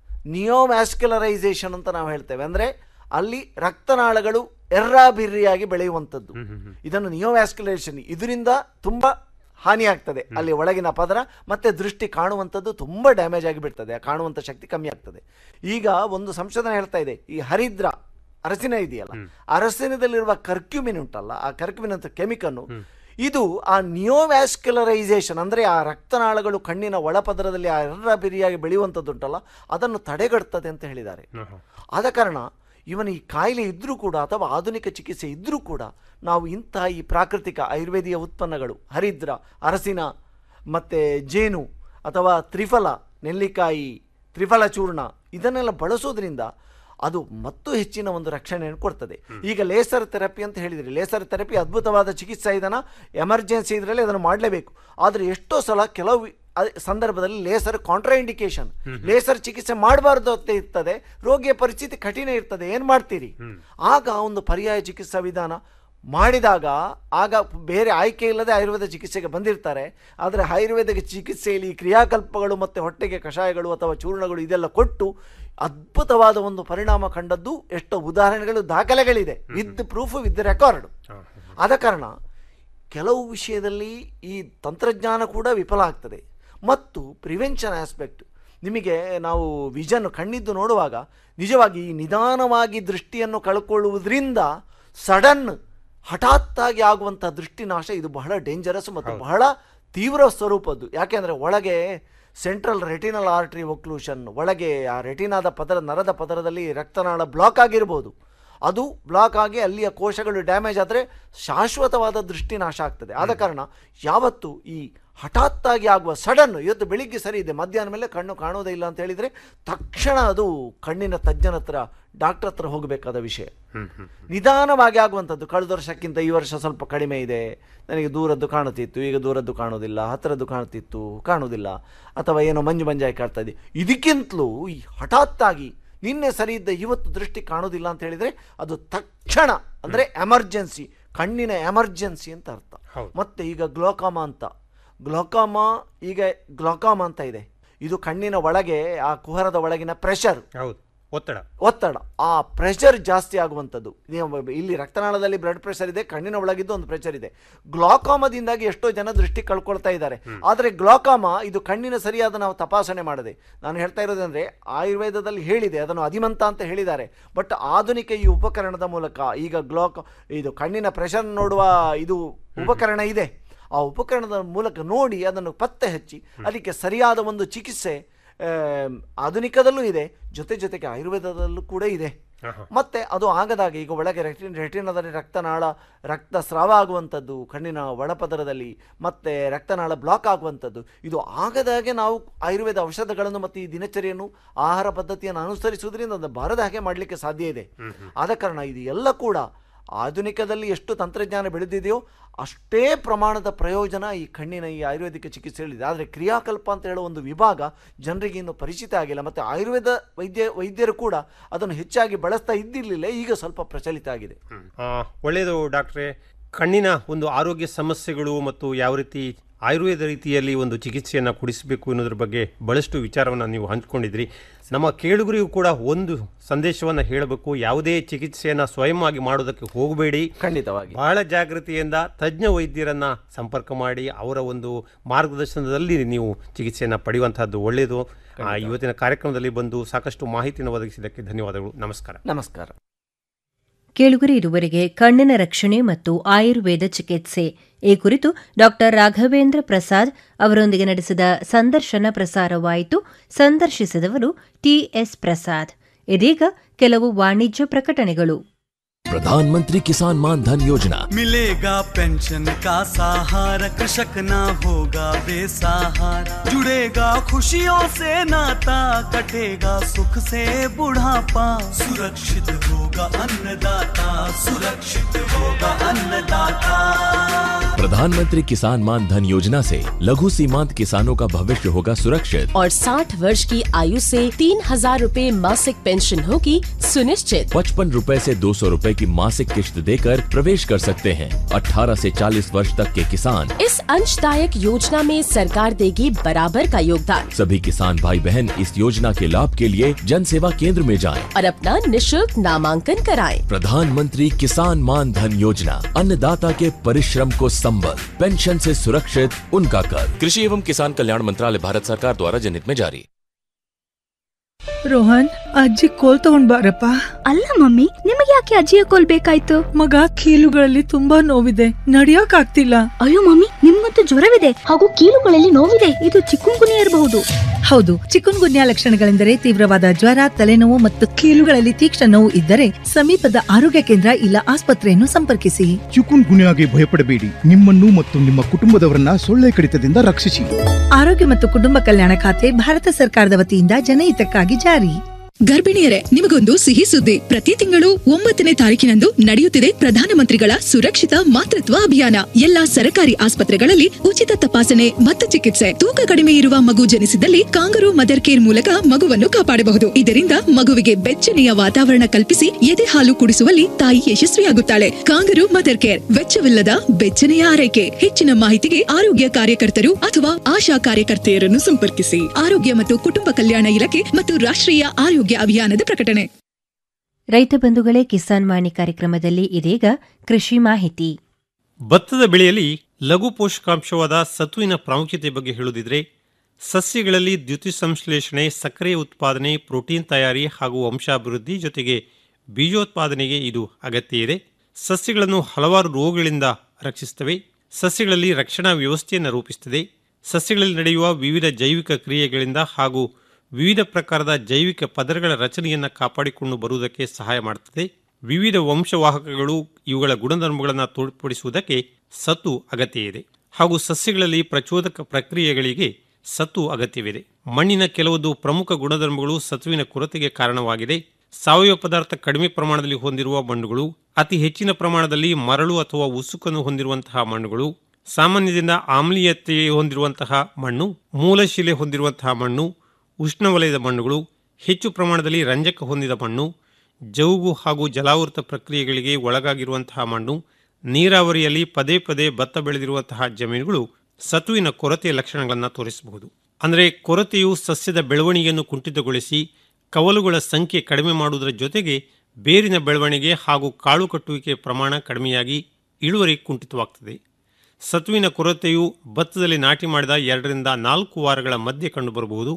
ನಿಯೋಮ್ಯಾಸ್ಕ್ಯುಲರೈಸೇಷನ್ ಅಂತ ನಾವು ಹೇಳ್ತೇವೆ ಅಂದರೆ ಅಲ್ಲಿ ರಕ್ತನಾಳಗಳು ಎರ್ರಾಬಿರ್ರಿಯಾಗಿ ಬೆಳೆಯುವಂಥದ್ದು ಇದನ್ನು ನಿಯೋವ್ಯಾಸ್ಕ್ಯುಲೇಷನ್ ಇದರಿಂದ ತುಂಬ ಹಾನಿಯಾಗ್ತದೆ ಅಲ್ಲಿ ಒಳಗಿನ ಪದರ ಮತ್ತೆ ದೃಷ್ಟಿ ಕಾಣುವಂಥದ್ದು ತುಂಬ ಡ್ಯಾಮೇಜ್ ಆಗಿ ಬಿಡ್ತದೆ ಆ ಕಾಣುವಂಥ ಶಕ್ತಿ ಕಮ್ಮಿ ಆಗ್ತದೆ ಈಗ ಒಂದು ಸಂಶೋಧನೆ ಹೇಳ್ತಾ ಇದೆ ಈ ಹರಿದ್ರ ಅರಸಿನ ಇದೆಯಲ್ಲ ಅರಸಿನದಲ್ಲಿರುವ ಕರ್ಕ್ಯುಮಿನ್ ಉಂಟಲ್ಲ ಆ ಕರ್ಕ್ಯುಮಿನ್ ಅಂತ ಕೆಮಿಕನ್ನು ಇದು ಆ ನಿಯೋವ್ಯಾಸ್ಕ್ಯುಲರೈಸೇಷನ್ ಅಂದರೆ ಆ ರಕ್ತನಾಳಗಳು ಕಣ್ಣಿನ ಒಳಪದರದಲ್ಲಿ ಆ ಎರ್ರಬಿರಿಯಾಗಿ ಬೆಳೆಯುವಂಥದ್ದು ಉಂಟಲ್ಲ ಅದನ್ನು ತಡೆಗಟ್ತದೆ ಅಂತ ಹೇಳಿದ್ದಾರೆ ಆದ ಕಾರಣ ಇವನ ಈ ಕಾಯಿಲೆ ಇದ್ದರೂ ಕೂಡ ಅಥವಾ ಆಧುನಿಕ ಚಿಕಿತ್ಸೆ ಇದ್ದರೂ ಕೂಡ ನಾವು ಇಂತಹ ಈ ಪ್ರಾಕೃತಿಕ ಆಯುರ್ವೇದಿಯ ಉತ್ಪನ್ನಗಳು ಹರಿದ್ರ ಅರಸಿನ ಮತ್ತು ಜೇನು ಅಥವಾ ತ್ರಿಫಲ ನೆಲ್ಲಿಕಾಯಿ ತ್ರಿಫಲ ಚೂರ್ಣ ಇದನ್ನೆಲ್ಲ ಬಳಸೋದ್ರಿಂದ ಅದು ಮತ್ತು ಹೆಚ್ಚಿನ ಒಂದು ರಕ್ಷಣೆಯನ್ನು ಕೊಡ್ತದೆ ಈಗ ಲೇಸರ್ ಥೆರಪಿ ಅಂತ ಹೇಳಿದರೆ ಲೇಸರ್ ಥೆರಪಿ ಅದ್ಭುತವಾದ ಚಿಕಿತ್ಸಾ ಇದನ್ನು ಎಮರ್ಜೆನ್ಸಿ ಇದರಲ್ಲಿ ಅದನ್ನು ಮಾಡಲೇಬೇಕು ಆದರೆ ಎಷ್ಟೋ ಸಲ ಕೆಲವು ವಿ- ಅದ್- ಸಂದರ್ಭದಲ್ಲಿ ಲೇಸರ್ ಕಾಂಟ್ರಾಇಂಡಿಕೇಶನ್ ಲೇಸರ್ ಚಿಕಿತ್ಸೆ ಮಾಡಬಾರ್ದು ಅಂತ ಇರ್ತದೆ ರೋಗಿಯ ಪರಿಸ್ಥಿತಿ ಕಠಿಣ ಇರ್ತದೆ ಏನು ಮಾಡ್ತೀರಿ ಆಗ ಒಂದು ಪರ್ಯಾಯ ಚಿಕಿತ್ಸಾ ವಿಧಾನ ಮಾಡಿದಾಗ ಆಗ ಬೇರೆ ಆಯ್ಕೆ ಇಲ್ಲದೆ ಆಯುರ್ವೇದ ಚಿಕಿತ್ಸೆಗೆ ಬಂದಿರ್ತಾರೆ ಆದರೆ ಆಯುರ್ವೇದ ಚಿಕಿತ್ಸೆಯಲ್ಲಿ ಈ ಕ್ರಿಯಾಕಲ್ಪಗಳು ಮತ್ತು ಹೊಟ್ಟೆಗೆ ಕಷಾಯಗಳು ಅಥವಾ ಚೂರ್ಣಗಳು ಇದೆಲ್ಲ ಕೊಟ್ಟು ಅದ್ಭುತವಾದ ಒಂದು ಪರಿಣಾಮ ಕಂಡದ್ದು ಎಷ್ಟೋ ಉದಾಹರಣೆಗಳು ದಾಖಲೆಗಳಿದೆ ವಿತ್ ಪ್ರೂಫ್ ವಿತ್ ರೆಕಾರ್ಡ್ ಆದ ಕಾರಣ ಕೆಲವು ವಿಷಯದಲ್ಲಿ ಈ ತಂತ್ರಜ್ಞಾನ ಕೂಡ ವಿಫಲ ಆಗ್ತದೆ ಮತ್ತು ಪ್ರಿವೆನ್ಷನ್ ಆಸ್ಪೆಕ್ಟ್ ನಿಮಗೆ ನಾವು ವಿಷನ್ ಕಣ್ಣಿದ್ದು ನೋಡುವಾಗ ನಿಜವಾಗಿ ಈ ನಿಧಾನವಾಗಿ ದೃಷ್ಟಿಯನ್ನು ಕಳ್ಕೊಳ್ಳುವುದರಿಂದ ಸಡನ್ ಹಠಾತ್ತಾಗಿ ಆಗುವಂಥ ದೃಷ್ಟಿನಾಶ ಇದು ಬಹಳ ಡೇಂಜರಸ್ ಮತ್ತು ಬಹಳ ತೀವ್ರ ಸ್ವರೂಪದ್ದು ಯಾಕೆಂದರೆ ಒಳಗೆ ಸೆಂಟ್ರಲ್ ರೆಟಿನಲ್ ಆರ್ಟ್ರಿ ಒಕ್ಲೂಷನ್ ಒಳಗೆ ಆ ರೆಟಿನಾದ ಪದರ ನರದ ಪದರದಲ್ಲಿ ರಕ್ತನಾಳ ಬ್ಲಾಕ್ ಆಗಿರ್ಬೋದು ಅದು ಬ್ಲಾಕ್ ಆಗಿ ಅಲ್ಲಿಯ ಕೋಶಗಳು ಡ್ಯಾಮೇಜ್ ಆದರೆ ಶಾಶ್ವತವಾದ ದೃಷ್ಟಿ ನಾಶ ಆಗ್ತದೆ ಆದ ಕಾರಣ ಯಾವತ್ತು ಈ ಹಠಾತ್ತಾಗಿ ಆಗುವ ಸಡನ್ ಇವತ್ತು ಬೆಳಿಗ್ಗೆ ಸರಿ ಇದೆ ಮಧ್ಯಾಹ್ನ ಮೇಲೆ ಕಣ್ಣು ಕಾಣೋದೇ ಇಲ್ಲ ಅಂತ ಹೇಳಿದರೆ ತಕ್ಷಣ ಅದು ಕಣ್ಣಿನ ತಜ್ಞನ ಹತ್ರ ಡಾಕ್ಟರ್ ಹತ್ರ ಹೋಗಬೇಕಾದ ವಿಷಯ ನಿಧಾನವಾಗಿ ಆಗುವಂಥದ್ದು ಕಳೆದ ವರ್ಷಕ್ಕಿಂತ ಈ ವರ್ಷ ಸ್ವಲ್ಪ ಕಡಿಮೆ ಇದೆ ನನಗೆ ದೂರದ್ದು ಕಾಣುತ್ತಿತ್ತು ಈಗ ದೂರದ್ದು ಕಾಣೋದಿಲ್ಲ ಹತ್ತಿರದ್ದು ಕಾಣುತ್ತಿತ್ತು ಕಾಣುವುದಿಲ್ಲ ಅಥವಾ ಏನೋ ಮಂಜು ಮಂಜಾಗಿ ಕಾಡ್ತಾ ಇದೆ ಇದಕ್ಕಿಂತಲೂ ಈ ಹಠಾತ್ತಾಗಿ ನಿನ್ನೆ ಸರಿ ಇದ್ದ ಇವತ್ತು ದೃಷ್ಟಿ ಕಾಣೋದಿಲ್ಲ ಅಂತ ಹೇಳಿದರೆ ಅದು ತಕ್ಷಣ ಅಂದರೆ ಎಮರ್ಜೆನ್ಸಿ ಕಣ್ಣಿನ ಎಮರ್ಜೆನ್ಸಿ ಅಂತ ಅರ್ಥ ಮತ್ತೆ ಈಗ ಗ್ಲೋಕಾಮ ಅಂತ ಗ್ಲೋಕಾಮ ಈಗ ಗ್ಲೋಕಾಮ ಅಂತ ಇದೆ ಇದು ಕಣ್ಣಿನ ಒಳಗೆ ಆ ಕುಹರದ ಒಳಗಿನ ಪ್ರೆಷರ್ ಹೌದು ಒತ್ತಡ ಒತ್ತಡ ಆ ಪ್ರೆಷರ್ ಜಾಸ್ತಿ ಆಗುವಂಥದ್ದು ನೀವು ಇಲ್ಲಿ ರಕ್ತನಾಳದಲ್ಲಿ ಬ್ಲಡ್ ಪ್ರೆಷರ್ ಇದೆ ಕಣ್ಣಿನ ಒಳಗಿದ್ದು ಒಂದು ಪ್ರೆಷರ್ ಇದೆ ಗ್ಲಾಕಾಮದಿಂದಾಗಿ ಎಷ್ಟೋ ಜನ ದೃಷ್ಟಿ ಕಳ್ಕೊಳ್ತಾ ಇದ್ದಾರೆ ಆದರೆ ಗ್ಲಾಕಾಮ ಇದು ಕಣ್ಣಿನ ಸರಿಯಾದ ನಾವು ತಪಾಸಣೆ ಮಾಡದೆ ನಾನು ಹೇಳ್ತಾ ಇರೋದಂದ್ರೆ ಆಯುರ್ವೇದದಲ್ಲಿ ಹೇಳಿದೆ ಅದನ್ನು ಅಧಿಮಂತ ಅಂತ ಹೇಳಿದ್ದಾರೆ ಬಟ್ ಆಧುನಿಕ ಈ ಉಪಕರಣದ ಮೂಲಕ ಈಗ ಗ್ಲಾಕ್ ಇದು ಕಣ್ಣಿನ ಪ್ರೆಷರ್ ನೋಡುವ ಇದು ಉಪಕರಣ ಇದೆ ಆ ಉಪಕರಣದ ಮೂಲಕ ನೋಡಿ ಅದನ್ನು ಪತ್ತೆ ಹಚ್ಚಿ ಅದಕ್ಕೆ ಸರಿಯಾದ ಒಂದು ಚಿಕಿತ್ಸೆ ಆಮ್, ಆಧುನಿಕದಲ್ಲೂ ಇದೆ ಜೊತೆ ಜೊತೆಗೆ ಆಯುರ್ವೇದದಲ್ಲೂ ಕೂಡ ಇದೆ ಮತ್ತೆ ಅದು ಆಗದಾಗ ಈಗ ಒಳಗೆ ರೆಟಿನ್ ರೆಟಿನದಲ್ಲಿ ರಕ್ತನಾಳ ರಕ್ತ ಸ್ರಾವ ಆಗುವಂಥದ್ದು ಕಣ್ಣಿನ ಒಳಪದರದಲ್ಲಿ ಮತ್ತೆ ರಕ್ತನಾಳ ಬ್ಲಾಕ್ ಆಗುವಂಥದ್ದು ಇದು ಆಗದಾಗೆ ನಾವು ಆಯುರ್ವೇದ ಔಷಧಗಳನ್ನು ಮತ್ತು ಈ ದಿನಚರಿಯನ್ನು ಆಹಾರ ಪದ್ಧತಿಯನ್ನು ಅನುಸರಿಸುವುದರಿಂದ ಅದು ಬಾರದ ಹಾಗೆ ಮಾಡಲಿಕ್ಕೆ ಸಾಧ್ಯ ಇದೆ ಆದ ಕಾರಣ ಇದು ಎಲ್ಲ ಕೂಡ ಆಧುನಿಕದಲ್ಲಿ ಎಷ್ಟು ತಂತ್ರಜ್ಞಾನ ಬೆಳೆದಿದೆಯೋ ಅಷ್ಟೇ ಪ್ರಮಾಣದ ಪ್ರಯೋಜನ ಈ ಕಣ್ಣಿನ ಈ ಆಯುರ್ವೇದಿಕ ಚಿಕಿತ್ಸೆಯಲ್ಲಿದೆ ಆದರೆ ಕ್ರಿಯಾಕಲ್ಪ ಅಂತ ಹೇಳೋ ಒಂದು ವಿಭಾಗ ಜನರಿಗೆ ಇನ್ನು ಪರಿಚಿತ ಆಗಿಲ್ಲ ಮತ್ತು ಆಯುರ್ವೇದ ವೈದ್ಯ ವೈದ್ಯರು ಕೂಡ ಅದನ್ನು ಹೆಚ್ಚಾಗಿ ಬಳಸ್ತಾ ಇದ್ದಿರಲಿಲ್ಲ ಈಗ ಸ್ವಲ್ಪ ಪ್ರಚಲಿತ ಆಗಿದೆ ಆ, ಒಳ್ಳೆಯದು ಡಾಕ್ಟ್ರೇ ಕಣ್ಣಿನ ಒಂದು ಆರೋಗ್ಯ ಸಮಸ್ಯೆಗಳು ಮತ್ತು ಯಾವ ರೀತಿ ಆಯುರ್ವೇದ ರೀತಿಯಲ್ಲಿ ಒಂದು ಚಿಕಿತ್ಸೆಯನ್ನು ಕೊಡಿಸಬೇಕು ಅನ್ನೋದ್ರ ಬಗ್ಗೆ ಬಹಳಷ್ಟು ವಿಚಾರವನ್ನು ನೀವು ಹಂಚ್ಕೊಂಡಿದ್ರಿ ನಮ್ಮ ಕೇಳುಗರಿಗೂ ಕೂಡ ಒಂದು ಸಂದೇಶವನ್ನು ಹೇಳಬೇಕು ಯಾವುದೇ ಚಿಕಿತ್ಸೆಯನ್ನು ಸ್ವಯಂವಾಗಿ ಮಾಡೋದಕ್ಕೆ ಹೋಗಬೇಡಿ ಖಂಡಿತವಾಗಿ ಬಹಳ ಜಾಗೃತಿಯಿಂದ ತಜ್ಞ ವೈದ್ಯರನ್ನ ಸಂಪರ್ಕ ಮಾಡಿ ಅವರ ಒಂದು ಮಾರ್ಗದರ್ಶನದಲ್ಲಿ ನೀವು ಚಿಕಿತ್ಸೆಯನ್ನು ಪಡೆಯುವಂತಹದ್ದು ಒಳ್ಳೆಯದು ಆ, ಇವತ್ತಿನ ಕಾರ್ಯಕ್ರಮದಲ್ಲಿ ಬಂದು ಸಾಕಷ್ಟು ಮಾಹಿತಿಯನ್ನು ಒದಗಿಸಿದ್ದಕ್ಕೆ ಧನ್ಯವಾದಗಳು ನಮಸ್ಕಾರ ನಮಸ್ಕಾರ ಕೇಳುಗರೆ ಇದುವರೆಗೆ ಕಣ್ಣಿನ ರಕ್ಷಣೆ ಮತ್ತು ಆಯುರ್ವೇದ ಚಿಕಿತ್ಸೆ ಈ ಕುರಿತು ಡಾಕ್ಟರ್ ರಾಘವೇಂದ್ರ ಪ್ರಸಾದ್ ಅವರೊಂದಿಗೆ ನಡೆಸಿದ ಸಂದರ್ಶನ ಪ್ರಸಾರವಾಯಿತು ಸಂದರ್ಶಿಸಿದವರು ಟಿಎಸ್ ಪ್ರಸಾದ್ ಇದೀಗ ಕೆಲವು ವಾಣಿಜ್ಯ ಪ್ರಕಟಣೆಗಳು प्रधानमंत्री किसान मान धन योजना मिलेगा पेंशन का सहारा कृषक ना होगा बेसहारा जुड़ेगा खुशियों से नाता कटेगा सुख से बुढ़ापा सुरक्षित होगा अन्नदाता सुरक्षित होगा अन्नदाता प्रधानमंत्री किसान मान धन योजना से लघु सीमांत किसानों का भविष्य होगा सुरक्षित और 60 वर्ष की आयु से तीन हजार रूपए मासिक पेंशन होगी सुनिश्चित पचपन रूपए ऐसी दो सौ रूपए की मासिक किश्त देकर प्रवेश कर सकते हैं 18 से 40 वर्ष तक के किसान इस अंशदायक योजना में सरकार देगी बराबर का योगदान सभी किसान भाई बहन इस योजना के लाभ के लिए जन सेवा केंद्र में जाएं। और अपना निशुल्क नामांकन कराएं। प्रधानमंत्री किसान मान धन योजना अन्नदाता के परिश्रम को संबल पेंशन से सुरक्षित उनका कर कृषि एवं किसान कल्याण मंत्रालय भारत सरकार द्वारा जनहित में जारी ರೋಹನ್ ಅಜ್ಜಿ ಕೋಲ್ ತಗೊಂಡ್ ಬಾರಪ್ಪ ಅಲ್ಲ ಮಮ್ಮಿ ನಿಮಗೆ ಯಾಕೆ ಅಜ್ಜಿಯ ಕೋಲ್ ಬೇಕಾಯ್ತು ಮಗ ಕೀಲುಗಳಲ್ಲಿ ತುಂಬಾ ನೋವಿದೆ ನಡಿಯಕ್ ಆಗ್ತಿಲ್ಲ ಅಯ್ಯೋ ಮಮ್ಮಿ ನಿಮ್ಗಂತೂ ಜ್ವರವಿದೆ ಹಾಗೂ ಕೀಲುಗಳಲ್ಲಿ ನೋವಿದೆ ಇದು ಚಿಕ್ಕುಂಗುನಿಯ ಇರಬಹುದು ಹೌದು ಚಿಕನ್ ಗುನ್ಯಾ ಲಕ್ಷಣಗಳೆಂದರೆ ತೀವ್ರವಾದ ಜ್ವರ ತಲೆನೋವು ಮತ್ತು ಕೀಲುಗಳಲ್ಲಿ ತೀಕ್ಷ್ಣ ನೋವು ಇದ್ದರೆ ಸಮೀಪದ ಆರೋಗ್ಯ ಕೇಂದ್ರ ಇಲ್ಲ ಆಸ್ಪತ್ರೆಯನ್ನು ಸಂಪರ್ಕಿಸಿ ಚಿಕುನ್ ಗುನ್ಯಾಗೆ ಭಯಪಡಬೇಡಿ ನಿಮ್ಮನ್ನು ಮತ್ತು ನಿಮ್ಮ ಕುಟುಂಬದವರನ್ನ ಸೊಳ್ಳೆ ಕಡಿತದಿಂದ ರಕ್ಷಿಸಿ ಆರೋಗ್ಯ ಮತ್ತು ಕುಟುಂಬ ಕಲ್ಯಾಣ ಖಾತೆ ಭಾರತ ಸರ್ಕಾರದ ವತಿಯಿಂದ ಜನಹಿತಕ್ಕಾಗಿ ಜಾರಿ ಗರ್ಭಿಣಿಯರೇ ನಿಮಗೊಂದು ಸಿಹಿ ಸುದ್ದಿ ಪ್ರತಿ ತಿಂಗಳು ಒಂಬತ್ತನೇ ತಾರೀಕಿನಂದು ನಡೆಯುತ್ತಿದೆ ಪ್ರಧಾನಮಂತ್ರಿಗಳ ಸುರಕ್ಷಿತ ಮಾತೃತ್ವ ಅಭಿಯಾನ ಎಲ್ಲಾ ಸರ್ಕಾರಿ ಆಸ್ಪತ್ರೆಗಳಲ್ಲಿ ಉಚಿತ ತಪಾಸಣೆ ಮತ್ತು ಚಿಕಿತ್ಸೆ ತೂಕ ಕಡಿಮೆ ಇರುವ ಮಗು ಜನಿಸಿದಲ್ಲಿ ಕಾಂಗರು ಮದರ್ ಕೇರ್ ಮೂಲಕ ಮಗುವನ್ನು ಕಾಪಾಡಬಹುದು ಇದರಿಂದ ಮಗುವಿಗೆ ಬೆಚ್ಚನೆಯ ವಾತಾವರಣ ಕಲ್ಪಿಸಿ ಎದೆ ಹಾಲು ಕುಡಿಸುವಲ್ಲಿ ತಾಯಿ ಯಶಸ್ವಿಯಾಗುತ್ತಾಳೆ ಕಾಂಗರು ಮದರ್ ಕೇರ್ ವೆಚ್ಚವಿಲ್ಲದ ಬೆಚ್ಚನೆಯ ಆರೈಕೆ ಹೆಚ್ಚಿನ ಮಾಹಿತಿಗೆ ಆರೋಗ್ಯ ಕಾರ್ಯಕರ್ತರು ಅಥವಾ ಆಶಾ ಕಾರ್ಯಕರ್ತೆಯರನ್ನು ಸಂಪರ್ಕಿಸಿ ಆರೋಗ್ಯ ಮತ್ತು ಕುಟುಂಬ ಕಲ್ಯಾಣ ಇಲಾಖೆ ಮತ್ತು ರಾಷ್ಟ್ರೀಯ ಆರೋಗ್ಯ ಅಭಿಯಾನದ ಪ್ರಕಟಣೆ ರೈತ ಬಂಧುಗಳೇ ಕಿಸಾನ್ ವಾಣಿ ಕಾರ್ಯಕ್ರಮದಲ್ಲಿ ಇದೀಗ ಕೃಷಿ ಮಾಹಿತಿ ಭತ್ತದ ಬೆಳೆಯಲ್ಲಿ ಲಘು ಪೋಷಕಾಂಶವಾದ ಸತುವಿನ ಪ್ರಾಮುಖ್ಯತೆ ಬಗ್ಗೆ ಹೇಳುದಿದ್ರೆ ಸಸ್ಯಗಳಲ್ಲಿ ದ್ಯುತಿ ಸಂಶ್ಲೇಷಣೆ ಸಕ್ಕರೆ ಉತ್ಪಾದನೆ ಪ್ರೋಟೀನ್ ತಯಾರಿ ಹಾಗೂ ವಂಶಾಭಿವೃದ್ಧಿ ಜೊತೆಗೆ ಬೀಜೋತ್ಪಾದನೆಗೆ ಇದು ಅಗತ್ಯ ಇದೆ ಸಸ್ಯಗಳನ್ನು ಹಲವಾರು ರೋಗಗಳಿಂದ ರಕ್ಷಿಸುತ್ತವೆ ಸಸ್ಯಗಳಲ್ಲಿ ರಕ್ಷಣಾ ವ್ಯವಸ್ಥೆಯನ್ನು ರೂಪಿಸುತ್ತದೆ ಸಸ್ಯಗಳಲ್ಲಿ ನಡೆಯುವ ವಿವಿಧ ಜೈವಿಕ ಕ್ರಿಯೆಗಳಿಂದ ಹಾಗೂ ವಿವಿಧ ಪ್ರಕಾರದ ಜೈವಿಕ ಪದರಗಳ ರಚನೆಯನ್ನು ಕಾಪಾಡಿಕೊಂಡು ಬರುವುದಕ್ಕೆ ಸಹಾಯ ಮಾಡುತ್ತದೆ ವಿವಿಧ ವಂಶವಾಹಕಗಳು ಇವುಗಳ ಗುಣಧರ್ಮಗಳನ್ನು ತೋರ್ಪಡಿಸುವುದಕ್ಕೆ ಸತ್ತು ಅಗತ್ಯ ಇದೆ ಹಾಗೂ ಸಸ್ಯಗಳಲ್ಲಿ ಪ್ರಚೋದಕ ಪ್ರಕ್ರಿಯೆಗಳಿಗೆ ಸತ್ತು ಅಗತ್ಯವಿದೆ ಮಣ್ಣಿನ ಕೆಲವೊಂದು ಪ್ರಮುಖ ಗುಣಧರ್ಮಗಳು ಸತ್ವಿನ ಕೊರತೆಗೆ ಕಾರಣವಾಗಿದೆ ಸಾವಯವ ಪದಾರ್ಥ ಕಡಿಮೆ ಪ್ರಮಾಣದಲ್ಲಿ ಹೊಂದಿರುವ ಮಣ್ಣುಗಳು ಅತಿ ಹೆಚ್ಚಿನ ಪ್ರಮಾಣದಲ್ಲಿ ಮರಳು ಅಥವಾ ಉಸುಕನ್ನು ಹೊಂದಿರುವಂತಹ ಮಣ್ಣುಗಳು ಸಾಮಾನ್ಯದಿಂದ ಆಮ್ಲೀಯತೆ ಹೊಂದಿರುವಂತಹ ಮಣ್ಣು ಮೂಲಶಿಲೆ ಹೊಂದಿರುವಂತಹ ಮಣ್ಣು ಉಷ್ಣವಲಯದ ಮಣ್ಣುಗಳು ಹೆಚ್ಚು ಪ್ರಮಾಣದಲ್ಲಿ ರಂಜಕ ಹೊಂದಿದ ಮಣ್ಣು ಜೌಗು ಹಾಗೂ ಜಲಾವೃತ ಪ್ರಕ್ರಿಯೆಗಳಿಗೆ ಒಳಗಾಗಿರುವಂತಹ ಮಣ್ಣು ನೀರಾವರಿಯಲ್ಲಿ ಪದೇ ಪದೇ ಭತ್ತ ಬೆಳೆದಿರುವಂತಹ ಜಮೀನುಗಳು ಸತುವಿನ ಕೊರತೆಯ ಲಕ್ಷಣಗಳನ್ನು ತೋರಿಸಬಹುದು ಅಂದರೆ ಕೊರತೆಯು ಸಸ್ಯದ ಬೆಳವಣಿಗೆಯನ್ನು ಕುಂಠಿತಗೊಳಿಸಿ ಕವಲುಗಳ ಸಂಖ್ಯೆ ಕಡಿಮೆ ಮಾಡುವುದರ ಜೊತೆಗೆ ಬೇರಿನ ಬೆಳವಣಿಗೆ ಹಾಗೂ ಕಾಳು ಕಟ್ಟುವಿಕೆ ಪ್ರಮಾಣ ಕಡಿಮೆಯಾಗಿ ಇಳುವರಿ ಕುಂಠಿತವಾಗ್ತದೆ ಸತುವಿನ ಕೊರತೆಯು ಭತ್ತದಲ್ಲಿ ನಾಟಿ ಮಾಡಿದ ಎರಡರಿಂದ ನಾಲ್ಕು ವಾರಗಳ ಮಧ್ಯೆ ಕಂಡುಬರಬಹುದು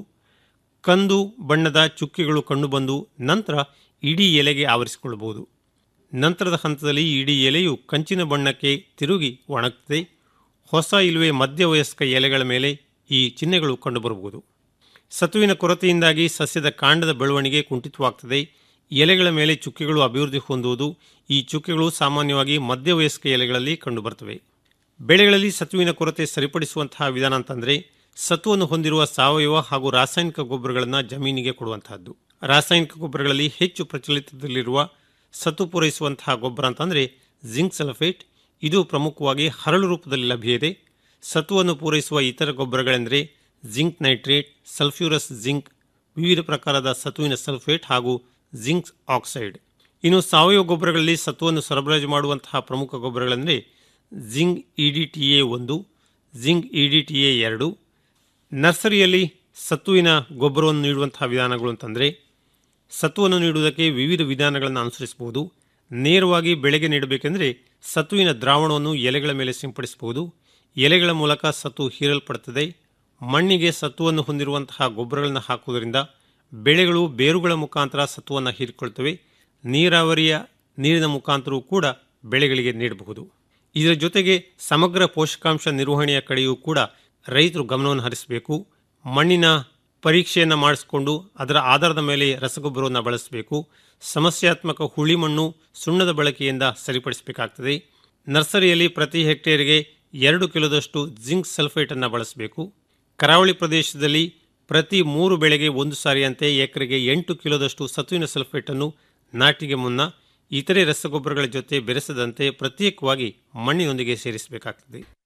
ಕಂದು ಬಣ್ಣದ ಚುಕ್ಕೆಗಳು ಕಂಡುಬಂದು ನಂತರ ಇಡೀ ಎಲೆಗೆ ಆವರಿಸಿಕೊಳ್ಳಬಹುದು ನಂತರದ ಹಂತದಲ್ಲಿ ಇಡೀ ಎಲೆಯು ಕಂಚಿನ ಬಣ್ಣಕ್ಕೆ ತಿರುಗಿ ಒಣಗ್ತದೆ ಹೊಸ ಇಲ್ಲವೇ ಮಧ್ಯವಯಸ್ಕ ಎಲೆಗಳ ಮೇಲೆ ಈ ಚಿಹ್ನೆಗಳು ಕಂಡುಬರಬಹುದು ಸತುವಿನ ಕೊರತೆಯಿಂದಾಗಿ ಸಸ್ಯದ ಕಾಂಡದ ಬೆಳವಣಿಗೆ ಕುಂಠಿತವಾಗ್ತದೆ ಎಲೆಗಳ ಮೇಲೆ ಚುಕ್ಕೆಗಳು ಅಭಿವೃದ್ಧಿ ಹೊಂದುವುದು ಈ ಚುಕ್ಕೆಗಳು ಸಾಮಾನ್ಯವಾಗಿ ಮಧ್ಯವಯಸ್ಕ ಎಲೆಗಳಲ್ಲಿ ಕಂಡುಬರ್ತವೆ ಬೆಳೆಗಳಲ್ಲಿ ಸತುವಿನ ಕೊರತೆ ಸರಿಪಡಿಸುವಂತಹ ವಿಧಾನ ಅಂತಂದರೆ ಸತ್ವವನ್ನು ಹೊಂದಿರುವ ಸಾವಯವ ಹಾಗೂ ರಾಸಾಯನಿಕ ಗೊಬ್ಬರಗಳನ್ನು ಜಮೀನಿಗೆ ಕೊಡುವಂತಹದ್ದು ರಾಸಾಯನಿಕ ಗೊಬ್ಬರಗಳಲ್ಲಿ ಹೆಚ್ಚು ಪ್ರಚಲಿತದಲ್ಲಿರುವ ಸತು ಪೂರೈಸುವಂತಹ ಗೊಬ್ಬರ ಅಂತಂದರೆ ಜಿಂಕ್ ಸಲ್ಫೇಟ್ ಇದು ಪ್ರಮುಖವಾಗಿ ಹರಳು ರೂಪದಲ್ಲಿ ಲಭ್ಯ ಇದೆ ಸತುವನ್ನು ಪೂರೈಸುವ ಇತರ ಗೊಬ್ಬರಗಳೆಂದರೆ ಜಿಂಕ್ ನೈಟ್ರೇಟ್ ಸಲ್ಫ್ಯೂರಸ್ ಜಿಂಕ್ ವಿವಿಧ ಪ್ರಕಾರದ ಸತುವಿನ ಸಲ್ಫೇಟ್ ಹಾಗೂ ಜಿಂಕ್ ಆಕ್ಸೈಡ್ ಇನ್ನು ಸಾವಯವ ಗೊಬ್ಬರಗಳಲ್ಲಿ ಸತ್ವವನ್ನು ಸರಬರಾಜು ಮಾಡುವಂತಹ ಪ್ರಮುಖ ಗೊಬ್ಬರಗಳೆಂದರೆ ಜಿಂಕ್ ಇಡಿಟಿಎ ಒಂದು ಜಿಂಕ್ ಇಡಿಟಿಎ ಎರಡು ನರ್ಸರಿಯಲ್ಲಿ ಸತ್ತುವಿನ ಗೊಬ್ಬರವನ್ನು ನೀಡುವಂತಹ ವಿಧಾನಗಳು ಅಂತಂದರೆ ಸತ್ವವನ್ನು ನೀಡುವುದಕ್ಕೆ ವಿವಿಧ ವಿಧಾನಗಳನ್ನು ಅನುಸರಿಸಬಹುದು ನೇರವಾಗಿ ಬೆಳೆಗೆ ನೀಡಬೇಕೆಂದರೆ ಸತ್ತುವಿನ ದ್ರಾವಣವನ್ನು ಎಲೆಗಳ ಮೇಲೆ ಸಿಂಪಡಿಸಬಹುದು ಎಲೆಗಳ ಮೂಲಕ ಸತ್ತು ಹೀರಲ್ಪಡುತ್ತದೆ ಮಣ್ಣಿಗೆ ಸತ್ವವನ್ನು ಹೊಂದಿರುವಂತಹ ಗೊಬ್ಬರಗಳನ್ನು ಹಾಕುವುದರಿಂದ ಬೆಳೆಗಳು ಬೇರುಗಳ ಮುಖಾಂತರ ಸತ್ವವನ್ನು ಹೀರಿಕೊಳ್ತವೆ ನೀರಾವರಿಯ ನೀರಿನ ಮುಖಾಂತರವೂ ಕೂಡ ಬೆಳೆಗಳಿಗೆ ನೀಡಬಹುದು ಇದರ ಜೊತೆಗೆ ಸಮಗ್ರ ಪೋಷಕಾಂಶ ನಿರ್ವಹಣೆಯ ಕಡೆಯೂ ಕೂಡ ರೈತರು ಗಮನವನ್ನು ಹರಿಸಬೇಕು ಮಣ್ಣಿನ ಪರೀಕ್ಷೆಯನ್ನು ಮಾಡಿಸಿಕೊಂಡು ಅದರ ಆಧಾರದ ಮೇಲೆ ರಸಗೊಬ್ಬರವನ್ನು ಬಳಸಬೇಕು ಸಮಸ್ಯಾತ್ಮಕ ಹುಳಿ ಮಣ್ಣು ಸುಣ್ಣದ ಬಳಕೆಯಿಂದ ಸರಿಪಡಿಸಬೇಕಾಗ್ತದೆ ನರ್ಸರಿಯಲ್ಲಿ ಪ್ರತಿ ಹೆಕ್ಟೇರ್ಗೆ ಎರಡು ಕಿಲೋದಷ್ಟು ಜಿಂಕ್ ಸಲ್ಫೇಟನ್ನು ಬಳಸಬೇಕು ಕರಾವಳಿ ಪ್ರದೇಶದಲ್ಲಿ ಪ್ರತಿ ಮೂರು ಬೆಳೆಗೆ ಒಂದು ಸಾರಿಯಂತೆ ಎಕರೆಗೆ ಎಂಟು ಕಿಲೋದಷ್ಟು ಸತುವಿನ ಸಲ್ಫೇಟನ್ನು ನಾಟಿಗೆ ಮುನ್ನ ಇತರೆ ರಸಗೊಬ್ಬರಗಳ ಜೊತೆ ಬೆರೆಸದಂತೆ ಪ್ರತ್ಯೇಕವಾಗಿ ಮಣ್ಣಿನೊಂದಿಗೆ ಸೇರಿಸಬೇಕಾಗ್ತದೆ